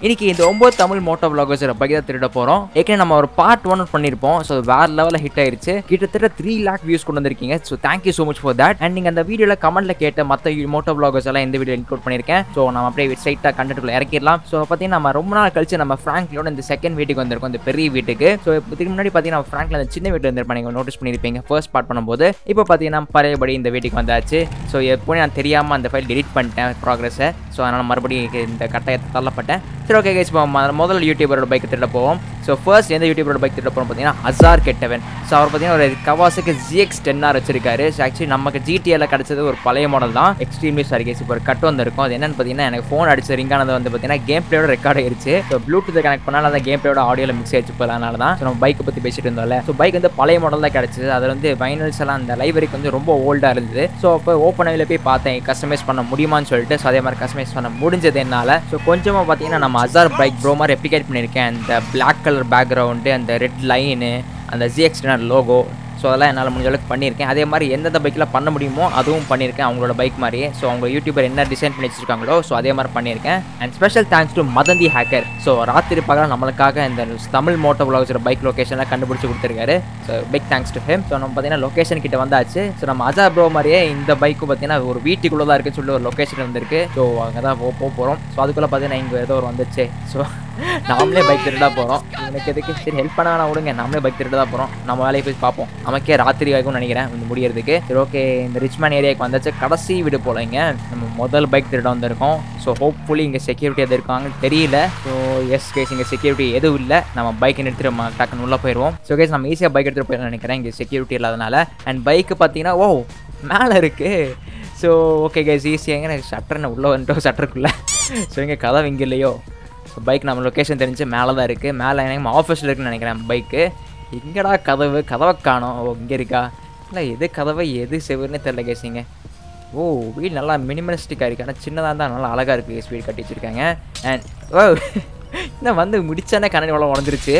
இன்னைக்கு இந்த ஒன்பது தமிழ் மோட்டோ விளாகர்ஸோட பைக் தான் திருட போகிறோம் ஏற்கனவே நம்ம ஒரு பார்ட் ஒன் பண்ணியிருப்போம் ஸோ வேற லெவலில் ஹிட் ஆயிருச்சு கிட்டத்தட்ட த்ரீ லேக் வியூஸ் கொண்டு வந்திருக்கீங்க so thank you so much for that and நீங்கள் அந்த வீடியோவில் கமெண்ட்ல கேட்ட மற்ற மோட்டோ விளாகர்ஸ் எல்லாம் இந்த வீடியோ இன்க்ளூட் பண்ணியிருக்கேன் ஸோ நம்ம அப்படியே ஸ்ட்ரைட்டாக கண்டென்ட்குள்ள இறக்கிடலாம் ஸோ பார்த்தீங்கன்னா நம்ம ரொம்ப நாள் கழிச்சு நம்ம ஃப்ராங்க்லோட இந்த செகண்ட் வீட்டுக்கு வந்திருக்கோம் இந்த பெரிய வீட்டுக்கு ஸோ இதுக்கு முன்னாடி பார்த்தீங்கன்னா ஃப்ராங்க்ல அந்த சின்ன வீட்டில் இருந்திருப்பேன் நீங்கள் நோட்டீஸ் பண்ணியிருப்பீங்க ஃபர்ஸ்ட் பார்ட் பண்ணும்போது இப்போ பார்த்தீங்கன்னா பழையபடி இந்த வீட்டுக்கு வந்தாச்சு ஸோ எப்போ நான் தெரியாமல் அந்த ஃபைல் டெலிட் பண்ணிட்டேன் ப்ராக்ரஸை ஸோ அதனால் மறுபடியும் இந்த கட்டாயத்தை தள்ளப்பட்டேன் சரி ஓகே கைஸ் முதல் யூடியூபரோட பைக் திருட போவோம் ஸோ ஃபர்ஸ்ட் எந்த யூடியூபரோட பைக் திருட போகிறோம் பார்த்தீங்கன்னா அசார் கெட்டவன் ஸோ அவர் பார்த்தீங்கன்னா ஒரு கவாசுக்கு ஜிஎக்ஸ் டென் ஆர் வச்சிருக்காரு ஸோ ஆக்சுவலி நமக்கு ஜிடிஎல்ல கிடச்சது ஒரு பழைய மாடல் தான் எக்ஸ்ட்ரீம்லி சாரி கேஸ் இப்போ ஒரு கட் வந்திருக்கும் அது என்னன்னு பார்த்தீங்கன்னா எனக்கு ஃபோன் அடிச்ச ரிங்கானது வந்து பார்த்தீங்கன்னா கேம் பிளேயோட ரெக்கார்ட் ஆயிருச்சு ஸோ ப்ளூடூத் கனெக்ட் பண்ணாலும் அந்த கேம் பிளேயோட ஆடியோவில் மிக்ஸ் ஆயிடுச்சு போல அதனால தான் ஸோ நம்ம பைக்கை பற்றி பேசிட்டு இருந்தோம்ல ஸோ பைக் வந்து பழைய மாடல் தான் கிடச்சிது அதில் வந்து வைனல்ஸ் எல்லாம் அந்த லைவரிக்கு வந்து ரொம்ப ஓல்டாக இருந்தது ஸோ அப்போ ஓப்பன் ஆகில போய் பார்த்தேன் கஸ்டமைஸ் பண்ண முடியுமான்னு சொல்லிட்டு ஸோ அதே மாதிரி கஸ்டமைஸ் பண்ண முடிஞ்சது என்னால் ஸோ கொஞ்சமாக பார்த்தீங்கன்னா நம்ம அசார் பைக் ப்ரோ மாதிரி ரெப்ளிகேட் பண்ணியிருக்கேன் அந்த பிளாக் கலர் பேக்ரவுண்டு அந்த ரெட் லைனு அந்த ஜிஎக்ஸ்டர் லோகோ ஸோ அதெல்லாம் என்னால் முடிஞ்ச அளவுக்கு பண்ணியிருக்கேன் அதே மாதிரி எந்தெந்த பைக்கில் பண்ண முடியுமோ அதுவும் பண்ணியிருக்கேன் அவங்களோட பைக் மாதிரியே ஸோ அவங்க யூடியூபர் என்ன டிசைன் பண்ணி வச்சிருக்காங்களோ ஸோ அதே மாதிரி பண்ணியிருக்கேன் அண்ட் ஸ்பெஷல் தேங்க்ஸ் டு மதந்தி ஹேக்கர் ஸோ ராத்திரி பகல் நம்மளுக்காக இந்த தமிழ் மோட்டோ விளாக்ஸோட பைக் லொக்கேஷன்லாம் கண்டுபிடிச்சி கொடுத்துருக்காரு so big thanks to him so நம்ம பார்த்தீங்கன்னா லொக்கேஷன் கிட்ட வந்தாச்சு ஸோ நம்ம அஜா ப்ரோ மாதிரியே இந்த பைக்கும் பார்த்தீங்கன்னா ஒரு வீட்டுக்குள்ளே தான் இருக்குன்னு சொல்லி ஒரு லொக்கேஷன் வந்திருக்கு ஸோ அங்கே தான் போக போகிறோம் ஸோ அதுக்குள்ளே பார்த்தீங்கன்னா இங்கே ஏதோ ஒரு வந்துச்சு ஸோ நாமளே பைக் திருடா போகிறோம் எனக்கு எதுக்கு சரி ஹெல்ப் பண்ண வேணா விடுங்க நாமளே பைக் திருடா போகிறோம் நம்ம வேலையை போய் பார்ப்போம் நமக்கே ராத்திரி ஆகும்னு நினைக்கிறேன் இந்த முடியறதுக்கு சரி ஓகே இந்த ரிச்மேன் ஏரியாவுக்கு வந்தாச்சு கடைசி வீடு போல இங்க நம்ம முதல் பைக் திருட வந்திருக்கோம் ஸோ ஹோப்ஃபுல்லி இங்கே செக்யூரிட்டி எது இருக்காங்கன்னு தெரியல ஸோ எஸ் கேஸ் இங்கே செக்யூரிட்டி எதுவும் இல்லை நம்ம பைக்கை நிறுத்திட்டு நம்ம டக்குன்னு உள்ளே போயிடுவோம் ஸோ கேஸ் நம்ம ஈஸியாக பைக் எடுத்துகிட்டு போயிடலாம் நினைக்கிறேன் இங்கே செக்யூரிட்டி இல்லாதனால அண்ட் பைக்கு பார்த்தீங்கன்னா ஓ மேலே இருக்குது ஸோ ஓகே கேஸ் ஈஸியாக எனக்கு ஷட்டர்னு உள்ளே வந்துட்டோம் ஷட்டருக்குள்ளே ஸோ இங்கே கதவு இங்கே இல்லையோ ஸோ பைக் நம்ம லொக்கேஷன் தெரிஞ்சு மேலே தான் இருக்குது மேலே எனக்கு நம்ம ஆஃபீஸில் இருக்குன்னு நினைக்கிறேன் பைக்கு எங்கடா கதவு கதவை காணோம் ஓ இங்கே இருக்கா இல்லை எது கதவை எது செவருன்னு தெரில கேசிங்க ஓ வீடு நல்லா மினிமலிஸ்டிக்காக இருக்குது ஆனால் சின்னதாக இருந்தால் நல்லா அழகாக இருக்குது கேஸ் வீடு கட்டி வச்சுருக்காங்க அண்ட் ஓ இன்னும் வந்து முடிச்சானே கண்ணாடி உள்ள உடஞ்சிருச்சு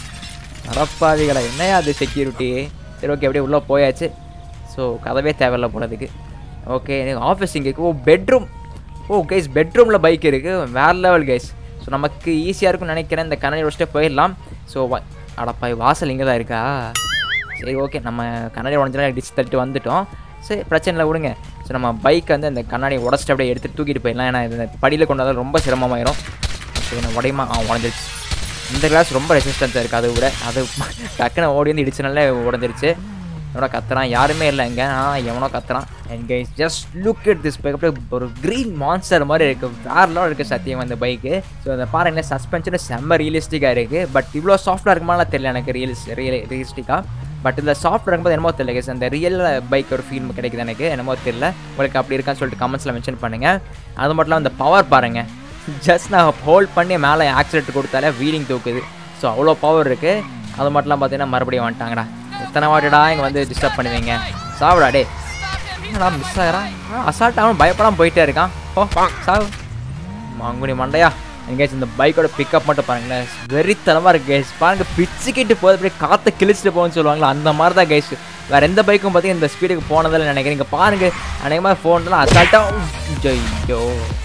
நடப்பாவிகளா என்னையா அது செக்யூரிட்டி சரி ஓகே அப்படியே உள்ளே போயாச்சு ஸோ கதவே தேவையில்ல போனதுக்கு ஓகே எனக்கு ஆஃபீஸ் இங்கே இருக்குது ஓ பெட்ரூம் ஓ கைஸ் பெட்ரூமில் பைக் இருக்குது வேறு லெவல் கைஸ் ஸோ நமக்கு ஈஸியாக இருக்கும்னு நினைக்கிறேன் இந்த கண்ணாடி வச்சுட்டு போயிடலாம் ஸோ அடப்பா வாசல் இங்கே தான் இருக்கா சரி ஓகே நம்ம கண்ணாடி உடஞ்சினா டிச் தள்ளிட்டு வந்துட்டோம் சரி பிரச்சனை இல்லை விடுங்க ஸோ நம்ம பைக் வந்து அந்த கண்ணாடி உடச்சிட்டு அப்படியே எடுத்துகிட்டு தூக்கிட்டு போயிடலாம் ஏன்னா இந்த படியில் கொண்டு வந்தால் ரொம்ப சிரமமாயிரும் ஸோ நான் உடையுமா ஆ உடஞ்சிருச்சு இந்த கிளாஸ் ரொம்ப ரெசிஸ்டன்ஸாக இருக்குது அதை விட அது டக்குன்னு ஓடி வந்து இடிச்சனால உடஞ்சிருச்சு எவனோ கத்துறான் யாருமே இல்லை இங்கே ஆனால் எவனோ கத்துறான் and guys just look at this bike அப்படியே ஒரு க்ரீன் மான்ஸ்டர் மாதிரி இருக்குது வேறலாம் இருக்குது சத்தியம் அந்த பைக்கு ஸோ அந்த பாருங்களேன் சஸ்பென்ஷன் செம்ம ரியலிஸ்டிக்காக இருக்குது பட் இவ்வளோ சாஃப்டாக இருக்குமாலாம் தெரியல எனக்கு ரியலிஸ் ரியல் ரியலிஸ்டிக்காக பட் இந்த சாஃப்ட் இருக்கும்போது என்னமோ தெரியல guys. அந்த ரியல் பைக் ஒரு ஃபீல் கிடைக்குது எனக்கு என்னமோ தெரியல உங்களுக்கு அப்படி இருக்கான்னு சொல்லிட்டு கமெண்ட்ஸில் மென்ஷன் பண்ணுங்கள் அது மட்டும் இல்லாமல் இந்த பவர் பாருங்கள் ஜஸ்ட் நான் ஹோல்ட் பண்ணி மேலே ஆக்சிடென்ட் கொடுத்தாலே வீலிங் தூக்குது ஸோ அவ்வளோ பவர் இருக்குது அது மட்டும் பார்த்தீங்கன்னா மறுபடியும் வந்துட்டாங்கடா எத்தனை வாட்டிடா இங்கே வந்து டிஸ்டர்ப் பண்ணுவீங்க சாவுடா டே என்னடா மிஸ் ஆகிறான் அசால்ட் அவன் பயப்படாமல் போயிட்டே இருக்கான் ஓ சாவு மங்குனி மண்டையா எங்கேயாச்சும் இந்த பைக்கோட பிக்கப் மட்டும் பாருங்களேன் வெறித்தனமாக இருக்கு கேஸ் பாருங்க பிச்சுக்கிட்டு போகுது அப்படியே காற்றை கிழிச்சிட்டு போகும்னு சொல்லுவாங்களா அந்த மாதிரி தான் கேஸ் வேறு எந்த பைக்கும் பார்த்தீங்கன்னா இந்த ஸ்பீடுக்கு போனதில்லை நினைக்கிறேன் இங்கே பாருங்க அநேகமாக ஃபோன்லாம் அசால்ட்டாக ஐயோ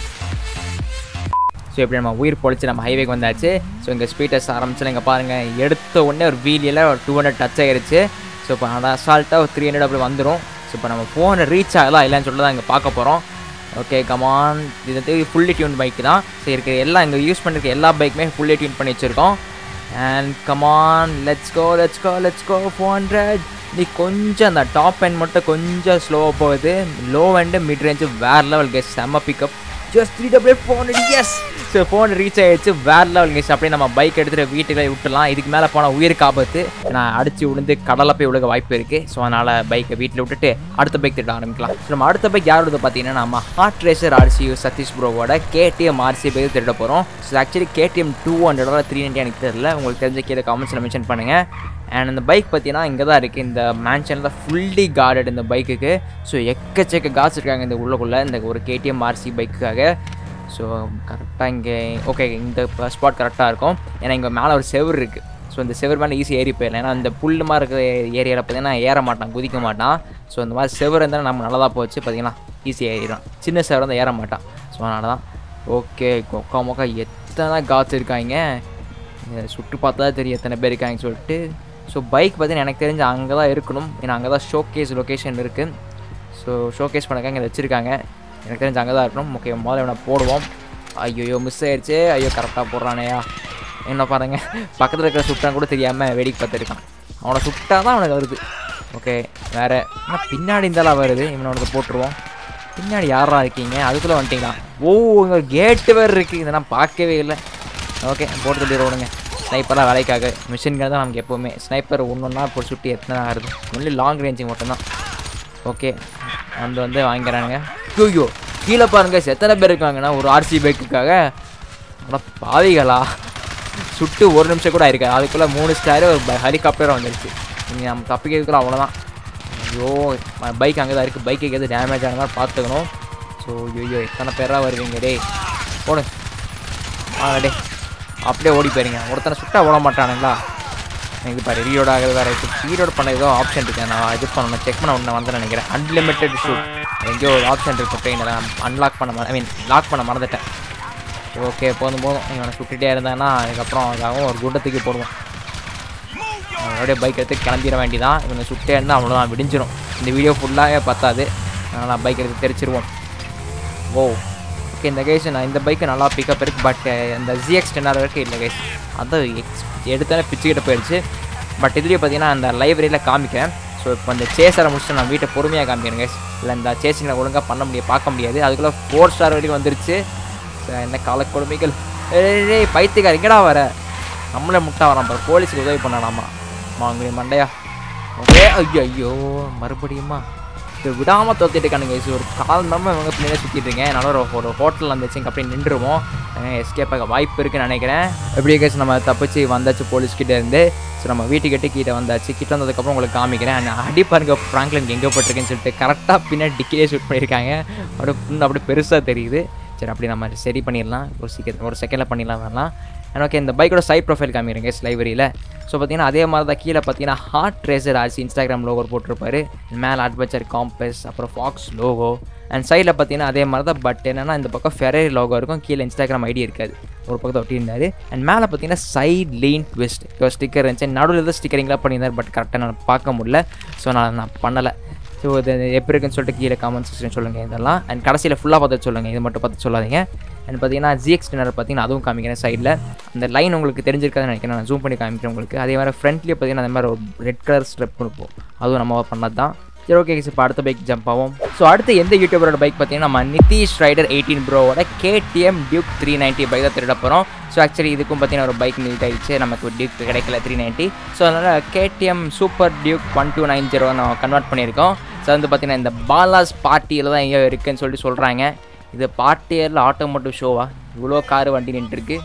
ஸோ இப்படி நம்ம உயிர் பொழிச்சு நம்ம ஹைவேக்கு வந்தாச்சு ஸோ இங்கே ஸ்பீட் டெஸ்ட் ஆரம்பிச்சு இங்கே பாருங்கள் எடுத்த உடனே ஒரு வீலியில் ஒரு டூ ஹண்ட்ரட் டச் ஆயிருச்சு ஸோ இப்போ அதை அசால்ட்டாக ஒரு த்ரீ ஹண்ட்ரட் அப்படி வந்துடும் ஸோ இப்போ நம்ம ஃபோனை ரீச் ஆகலாம் இல்லைன்னு சொல்லிட்டு தான் இங்கே பார்க்க போகிறோம் ஓகே கமான் இது வந்து ஃபுல்லி டியூன் பைக் தான் சரி இருக்கிற எல்லா இங்கே யூஸ் பண்ணிருக்க எல்லா பைக்குமே ஃபுல்லி டியூன் பண்ணி வச்சுருக்கோம் and come on let's go let's go let's go four hundred நீ கொஞ்சம் அந்த டாப் எண்ட் மட்டும் கொஞ்சம் ஸ்லோவாக போகுது லோ அண்டு மிட் ரேஞ்சு வேறு லெவல் கெஸ் செம்ம pickup just three double phone yes so phone reach ஆயிடுச்சு வேறு லெவல் கெஸ் அப்படியே நம்ம பைக் எடுத்துகிட்டு வீட்டுக்கு விட்டுலாம் இதுக்கு மேலே போனால் உயிருக்கு ஆபத்து நான் அடிச்சு விழுந்து கடலை போய் விழுக வாய்ப்பு இருக்குது ஸோ அதனால் பைக்கை வீட்டில் விட்டுட்டு அடுத்த பைக் திட்ட ஆரம்பிக்கலாம் ஸோ நம்ம அடுத்த பைக் யாரோட பார்த்தீங்கன்னா நம்ம ஹார்ட் ரேசர் ஆர்சியூ சதீஷ் ப்ரோவோட கேடிஎம் ஆர்சி பைக் திருட போகிறோம் ஸோ ஆக்சுவலி கேடிஎம் டூ ஹண்ட்ரடோட த்ரீ நைன்ட்டி எனக்கு தெரியல உங்களுக்கு தெரிஞ்ச கீழே காமெண்ட்ஸில் மென்ஷன் பண்ணுங்கள் அண்ட் இந்த பைக் பார்த்தீங்கன்னா இங்கே தான் இருக்குது இந்த மேன்ஷனில் ஃபுல்லி கார்டட் இந்த பைக்குக்கு ஸோ எக்கச்சக்க காசு இருக்காங்க இந்த உள்ளக்குள்ளே இந்த ஒரு கேடிஎம் ஆர்சி பைக்குக்காக ஸோ கரெக்டாக இங்கே ஓகே இந்த ஸ்பாட் கரெக்டாக இருக்கும் ஏன்னா இங்கே மேலே ஒரு செவர் இருக்குது ஸோ இந்த செவர் மேலே ஈஸி ஏறி போயிடலாம் ஏன்னா இந்த புல் மாதிரி இருக்கிற ஏரியாவில் பார்த்தீங்கன்னா ஏற மாட்டான் குதிக்க மாட்டான் ஸோ இந்த மாதிரி செவர் இருந்தால் நம்ம நல்லதாக போச்சு பார்த்தீங்கன்னா ஈஸியாக ஏறிடும் சின்ன செவர் இருந்தால் ஏற மாட்டான் ஸோ அதனால தான் ஓகே கொக்கா மொக்கா எத் எத்தனை காட்ஸ் இருக்காங்க இதை சுட்டு பார்த்தா தான் தெரியும் எத்தனை பேர் இருக்காங்கன்னு சொல்லிட்டு ஸோ பைக் பார்த்தீங்கன்னா எனக்கு தெரிஞ்சு அங்கே தான் இருக்கணும் ஏன்னா அங்கே தான் ஷோகேஸ் லொக்கேஷன் இருக்குது ஸோ ஷோகேஸ் பண்ணக்காங்க இங்கே வச்சுருக்காங்க எனக்கு தெரிஞ்சு அங்கே தான் இருக்கணும் ஓகே முதல்ல இவனை போடுவோம் ஐயோ மிஸ் ஆயிடுச்சு ஐயோ கரெக்டாக போடுறானேயா என்ன பாருங்க பக்கத்தில் இருக்கிற சுட்டான் கூட தெரியாமல் வேடிக்கை பார்த்துருக்கான் அவனை சுட்டா தான் அவனுக்கு வருது ஓகே வேறு ஆனால் பின்னாடி இருந்தாலும் வருது இவனை அவனுக்கு போட்டுருவோம் பின்னாடி யாரா இருக்கீங்க அதுக்குள்ளே வந்துட்டீங்களா ஓ இங்கே கேட்டு வேறு இருக்குது இதை நான் பார்க்கவே இல்லை ஓகே போட்டு தள்ளி ஓடுங்க ஸ்னைப்பர்லாம் வேலைக்காக மிஷின் கன் தான் நமக்கு எப்போவுமே ஸ்னைப்பர் ஒன்று ஒன்றா இப்போ சுட்டி எத்தனை ஆகுது ஒன்லி லாங் ரேஞ்சுக்கு மட்டும்தான் ஓகே வந்து வந்து வாங்கிக்கிறானுங்க ஐயோ கீழே பாருங்க எத்தனை பேர் இருக்காங்கன்னா ஒரு ஆர்சி பைக்குக்காக அட பாவிகளா சுட்டு ஒரு நிமிஷம் கூட ஆயிருக்காது அதுக்குள்ளே மூணு ஸ்டாரு ஒரு ஹெலிகாப்டரும் வந்துருச்சு நீங்கள் நம்ம தப்பிக்கிறதுக்குள்ள அவ்வளோதான் ஐயோ பைக் அங்கே தான் இருக்குது பைக்கு எது டேமேஜ் ஆன மாதிரி பார்த்துக்கணும் ஸோ ஐயோ எத்தனை பேராக வருவீங்க டேய் போடு ஆ டே அப்படியே ஓடி போயிருங்க ஒருத்தனை சுட்டா ஓட மாட்டானுங்களா இது பாரு ரீலோட் ஆகுது வேறு இருக்குது ரீலோட் பண்ண ஏதோ ஆப்ஷன் இருக்கு நான் இது பண்ணணும் செக் பண்ண ஒன்று வந்து நினைக்கிறேன் அன்லிமிட்டெட் ஷூட் எங்கேயோ ஒரு ஆப்ஷன் இருக்கு ட்ரெயினில் அன்லாக் பண்ண ஐ மீன் லாக் பண்ண மறந்துட்டேன் ஓகே போதும் போதும் இவனை சுட்டுட்டே இருந்தாங்கன்னா அதுக்கப்புறம் அதுக்காகவும் ஒரு குண்டத்துக்கு போடுவோம் அவனுடைய பைக் எடுத்து கிளம்பிட வேண்டியதான் இவனை சுட்டே இருந்தால் அவ்வளோதான் விடிஞ்சிரும் இந்த வீடியோ ஃபுல்லாகவே பத்தாது அதனால் பைக் எடுத்து தெரிச்சிருவோம் ஓ ஓகே இந்த கைஸ் நான் இந்த பைக்கு நல்லா பிக்கப் இருக்குது பட் இந்த ஜிஎக்ஸ் டென் ஆர் வரைக்கும் இல்லை கைஸ் அதான் எக்ஸ் எடுத்தாலே பிச்சுக்கிட்ட போயிடுச்சு பட் இதுலேயே பார்த்தீங்கன்னா அந்த லைப்ரரியில் காமிக்கிறேன் ஸோ இப்போ இந்த சேஸரை முடிச்சுட்டு நான் வீட்டை பொறுமையாக காமிக்கிறேன் கைஸ் இல்லை இந்த சேசிங்களை ஒழுங்காக பண்ண முடியாது பார்க்க முடியாது அதுக்குள்ளே ஃபோர் ஸ்டார் வரைக்கும் வந்துருச்சு So, என்ன கால கொடுமைகள் ஏய் பைத்தியக்கார எங்கடா வர நம்மளே முட்டா வரான் பாரு போலீஸுக்கு உதவி பண்ணலாமா மாங்குடி மண்டையா ஓகே ஐயோ ஐயோ மறுபடியுமா இது விடாமல் தோத்திட்டு இருக்கானுங்க இது ஒரு கால் நம்ம இவங்க பின்னாடி சுற்றிட்டு இருக்கேன் என்னால் ஒரு ஒரு ஹோட்டல் வந்துச்சு இங்கே அப்படியே நின்றுருவோம் எஸ்கேப் ஆக வாய்ப்பு இருக்குன்னு நினைக்கிறேன் எப்படி கேஸ் நம்ம தப்பிச்சு வந்தாச்சு போலீஸ்கிட்ட இருந்து ஸோ நம்ம வீட்டுக்கிட்ட கிட்ட வந்தாச்சு கிட்ட வந்ததுக்கப்புறம் உங்களுக்கு காமிக்கிறேன் நான் அடி பாருங்க ஃப்ராங்க்லின் எங்கே போட்டிருக்கேன்னு சொல்லிட்டு கரெக்டாக பின்னாடி டிக்கிலே ஷூட் பண்ணியிருக்காங்க அப்படியே இன்னும் அப்படியே பெருசாக தெரியுது சரி அப்படி நம்ம சரி பண்ணிடலாம் ஒரு சீக்கிரம் ஒரு செகண்டில் பண்ணிடலாம் வரலாம் அண்ட் ஓகே இந்த பைக்கோட சைட் ப்ரொஃபைல் காமிக்கிறேங்க லைப்ரரியில் ஸோ பார்த்தீங்கன்னா அதே மாதிரி தான் கீழே பார்த்தீங்கன்னா ஹார்ட் ட்ரேசர் ஆச்சு இன்ஸ்டாகிராம் லோகோ போட்டிருப்பாரு மேலே அட்வென்ச்சர் காம்பஸ் அப்புறம் ஃபாக்ஸ் லோகோ அண்ட் சைடில் பார்த்தீங்கன்னா அதே மாதிரி தான் பட் என்னன்னா இந்த பக்கம் ஃபெரரி லோகோ இருக்கும் கீழே இன்ஸ்டாகிராம் ஐடி இருக்காது ஒரு பக்கத்தை ஒட்டியிருந்தாரு அண்ட் மேலே பார்த்தீங்கன்னா சைட் லீன் ட்விஸ்ட் இப்போ ஸ்டிக்கர் இருந்துச்சு நடுவில் தான் ஸ்டிக்கரிங்லாம் பண்ணியிருந்தார் பட் கரெக்டாக நான் பார்க்க முடியல ஸோ நான் நான் பண்ணலை ஸோ இது எப்படி இருக்குன்னு சொல்லிட்டு கீழே காமெண்ட் செக்ஷன் சொல்லுங்கள் இதெல்லாம் அண்ட் கடைசியில் ஃபுல்லாக பார்த்து சொல்லுங்கள் இது மட்டும் பார்த்து சொல்லாதீங்க அண்ட் பார்த்தீங்கன்னா ஜிஎக்ஸ் டின்னர் பார்த்தீங்கன்னா அதுவும் காமிக்கிறேன் சைடில் அந்த லைன் உங்களுக்கு தெரிஞ்சிருக்காதுன்னு நினைக்கிறேன் நான் ஜூம் பண்ணி காமிக்கிறேன் உங்களுக்கு அதே மாதிரி ஃப்ரண்ட்லேயே பார்த்தீங்கன்னா அந்த மாதிரி ஒரு ரெட் கலர் ஸ்ட்ரெப் இருக்கும் அதுவும் நம்ம பண்ணது தான் சரி ஓகே இப்போ அடுத்த பைக் ஜம்ப் ஆகும் ஸோ அடுத்து எந்த யூடியூபரோட பைக் பார்த்தீங்கன்னா நம்ம நிதிஷ் ரைடர் எயிட்டீன் ப்ரோவோட KTM Duke three ninety bike தான் திருட போகிறோம் ஸோ ஆக்சுவலி இதுக்கும் பார்த்தீங்கன்னா ஒரு பைக் நீட் ஆயிடுச்சு நமக்கு டியூக் கிடைக்கல த்ரீ நைன்ட்டி ஸோ அதனால் KTM super duke one two nine zero நம்ம கன்வெர்ட் பண்ணியிருக்கோம் ஸோ வந்து பார்த்தீங்கன்னா இந்த பாலாஸ் பார்ட்டியில் தான் எங்கேயோ இருக்குன்னு சொல்லிட்டு சொல்கிறாங்க இது பார்ட்டியரில் ஆட்டோமோட்டிவ் ஷோவா இவ்வளோ கார் வண்டி நின்றுருக்கு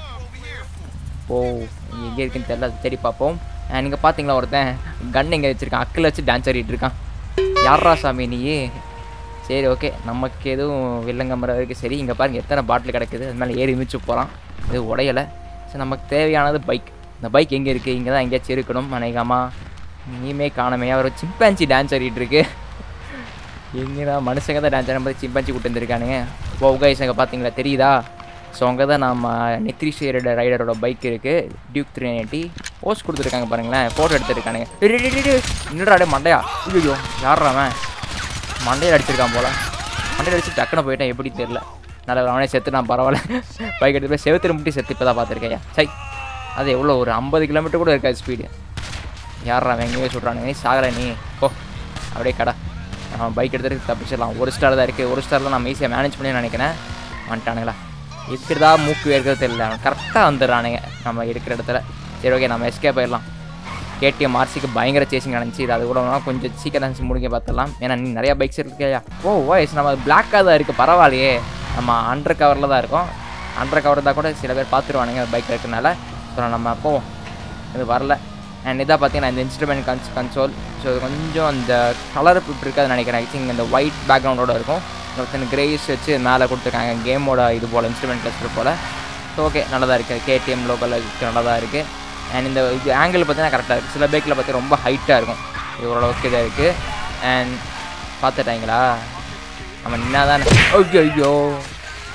ஓ இங்கே எங்கே இருக்குன்னு தெரியல அது தேடி பார்ப்போம் நீங்கள் பார்த்தீங்களா ஒருத்தன் கன் எங்கே வச்சுருக்கான் அக்கில் வச்சு டான்ஸ் ஆடிட்டு இருக்கான் யாரா சாமி நீ சரி ஓகே நமக்கு எதுவும் வில்லங்க மரம் வரைக்கும் சரி இங்கே பாருங்க எத்தனை பாட்டில் கிடக்குது அது மேலே ஏறி மிச்சு போகிறான் இது உடையலை ஸோ நமக்கு தேவையானது பைக் இந்த பைக் எங்கே இருக்குது இங்கே தான் எங்கேயாச்சும் இருக்கணும் அநேகமா நீமே காணமையா ஒரு சிம்பான்சி டான்ஸ் ஆடிட்டு இருக்கு எங்கடா மனுஷங்க தான் டான்ஸ் ஆடும்போது சிம்பான்சி கூட்டு வந்துருக்கானுங்க ஓ கைஸ் அங்கே பார்த்தீங்களா தெரியுதா ஸோ அங்கே தான் நம்ம நித்ரிஷ் ரைடர் ரைடரோட பைக் இருக்குது டியூக் த்ரீ நைன்ட்டி போஸ்ட் கொடுத்துருக்காங்க பாருங்களேன் ஃபோட்டோ எடுத்துருக்கானுங்க என்னடா அடே மண்டையா ஐயோ யாரா அவன் மண்டையில் அடிச்சிருக்கான் போல மண்டையில் அடிச்சு டக்குன்னு போயிட்டேன் எப்படி தெரில நல்ல அவனே செத்து நான் பரவாயில்ல பைக் எடுத்து போய் செவத்திரு முட்டி செத்து இப்போ தான் பார்த்துருக்கேன் சை அது எவ்வளோ ஒரு ஐம்பது கிலோமீட்டர் கூட இருக்காது ஸ்பீடு யாரா அவன் எங்கேயோ சொல்கிறானுங்க நீ சாகலை நீ ஓ அப்படியே கடை அவன் பைக் எடுத்துட்டு தப்பிச்சிடலாம் ஒரு ஸ்டார் தான் இருக்குது ஒரு ஸ்டாரில் நம்ம ஈஸியாக மேனேஜ் பண்ணி நினைக்கிறேன் வந்துட்டானுங்களா இருக்கிறதா மூக்கு வேர்க்கிறது தெரியல அவன் கரெக்டாக வந்துடுறானுங்க நம்ம இருக்கிற இடத்துல சரி ஓகே நம்ம எஸ்கே போயிடலாம் கேடிஎம் ஆர்சிக்கு பயங்கர சேசிங் நடந்துச்சு இது அது கூட வேணா கொஞ்சம் சீக்கிரம் முடிக்க பார்த்துடலாம் ஏன்னா நீ நிறையா பைக்ஸ் இருக்கையா ஓ வாய்ஸ் நம்ம பிளாக்காக தான் இருக்குது பரவாயில்லையே நம்ம அண்டர் கவரில் தான் இருக்கோம் அண்டர் கவர் தான் கூட சில பேர் பார்த்துருவானுங்க பைக் இருக்கனால ஸோ நம்ம போவோம் இது வரல அண்ட் இதாக பார்த்தீங்கன்னா இந்த இன்ஸ்ட்ருமெண்ட் கன்ஸ் கன்சோல் ஸோ கொஞ்சம் அந்த கலர் இருக்காதுன்னு நினைக்கிறேன் ஐ திங்க் இந்த ஒயிட் பேக்ரவுண்டோட இருக்கும் ஒருத்தன் கிரேஸ் வச்சு மேலே கொடுத்துருக்காங்க கேமோட இது போல் இன்ஸ்ட்ருமெண்ட் கிளஸ்டர் போல் ஸோ ஓகே நல்லதாக இருக்குது கேடிஎம் லோக்கலில் நல்லதாக இருக்குது அண்ட் இந்த இது ஆங்கிள் பார்த்தீங்கன்னா கரெக்டாக இருக்குது சில பைக்கில் பார்த்து ரொம்ப ஹைட்டாக இருக்கும் இது ஓரளவுக்கு இதாக இருக்குது அண்ட் பார்த்துட்டாங்களா நம்ம நின்னா தான் ஐயோ ஐயோ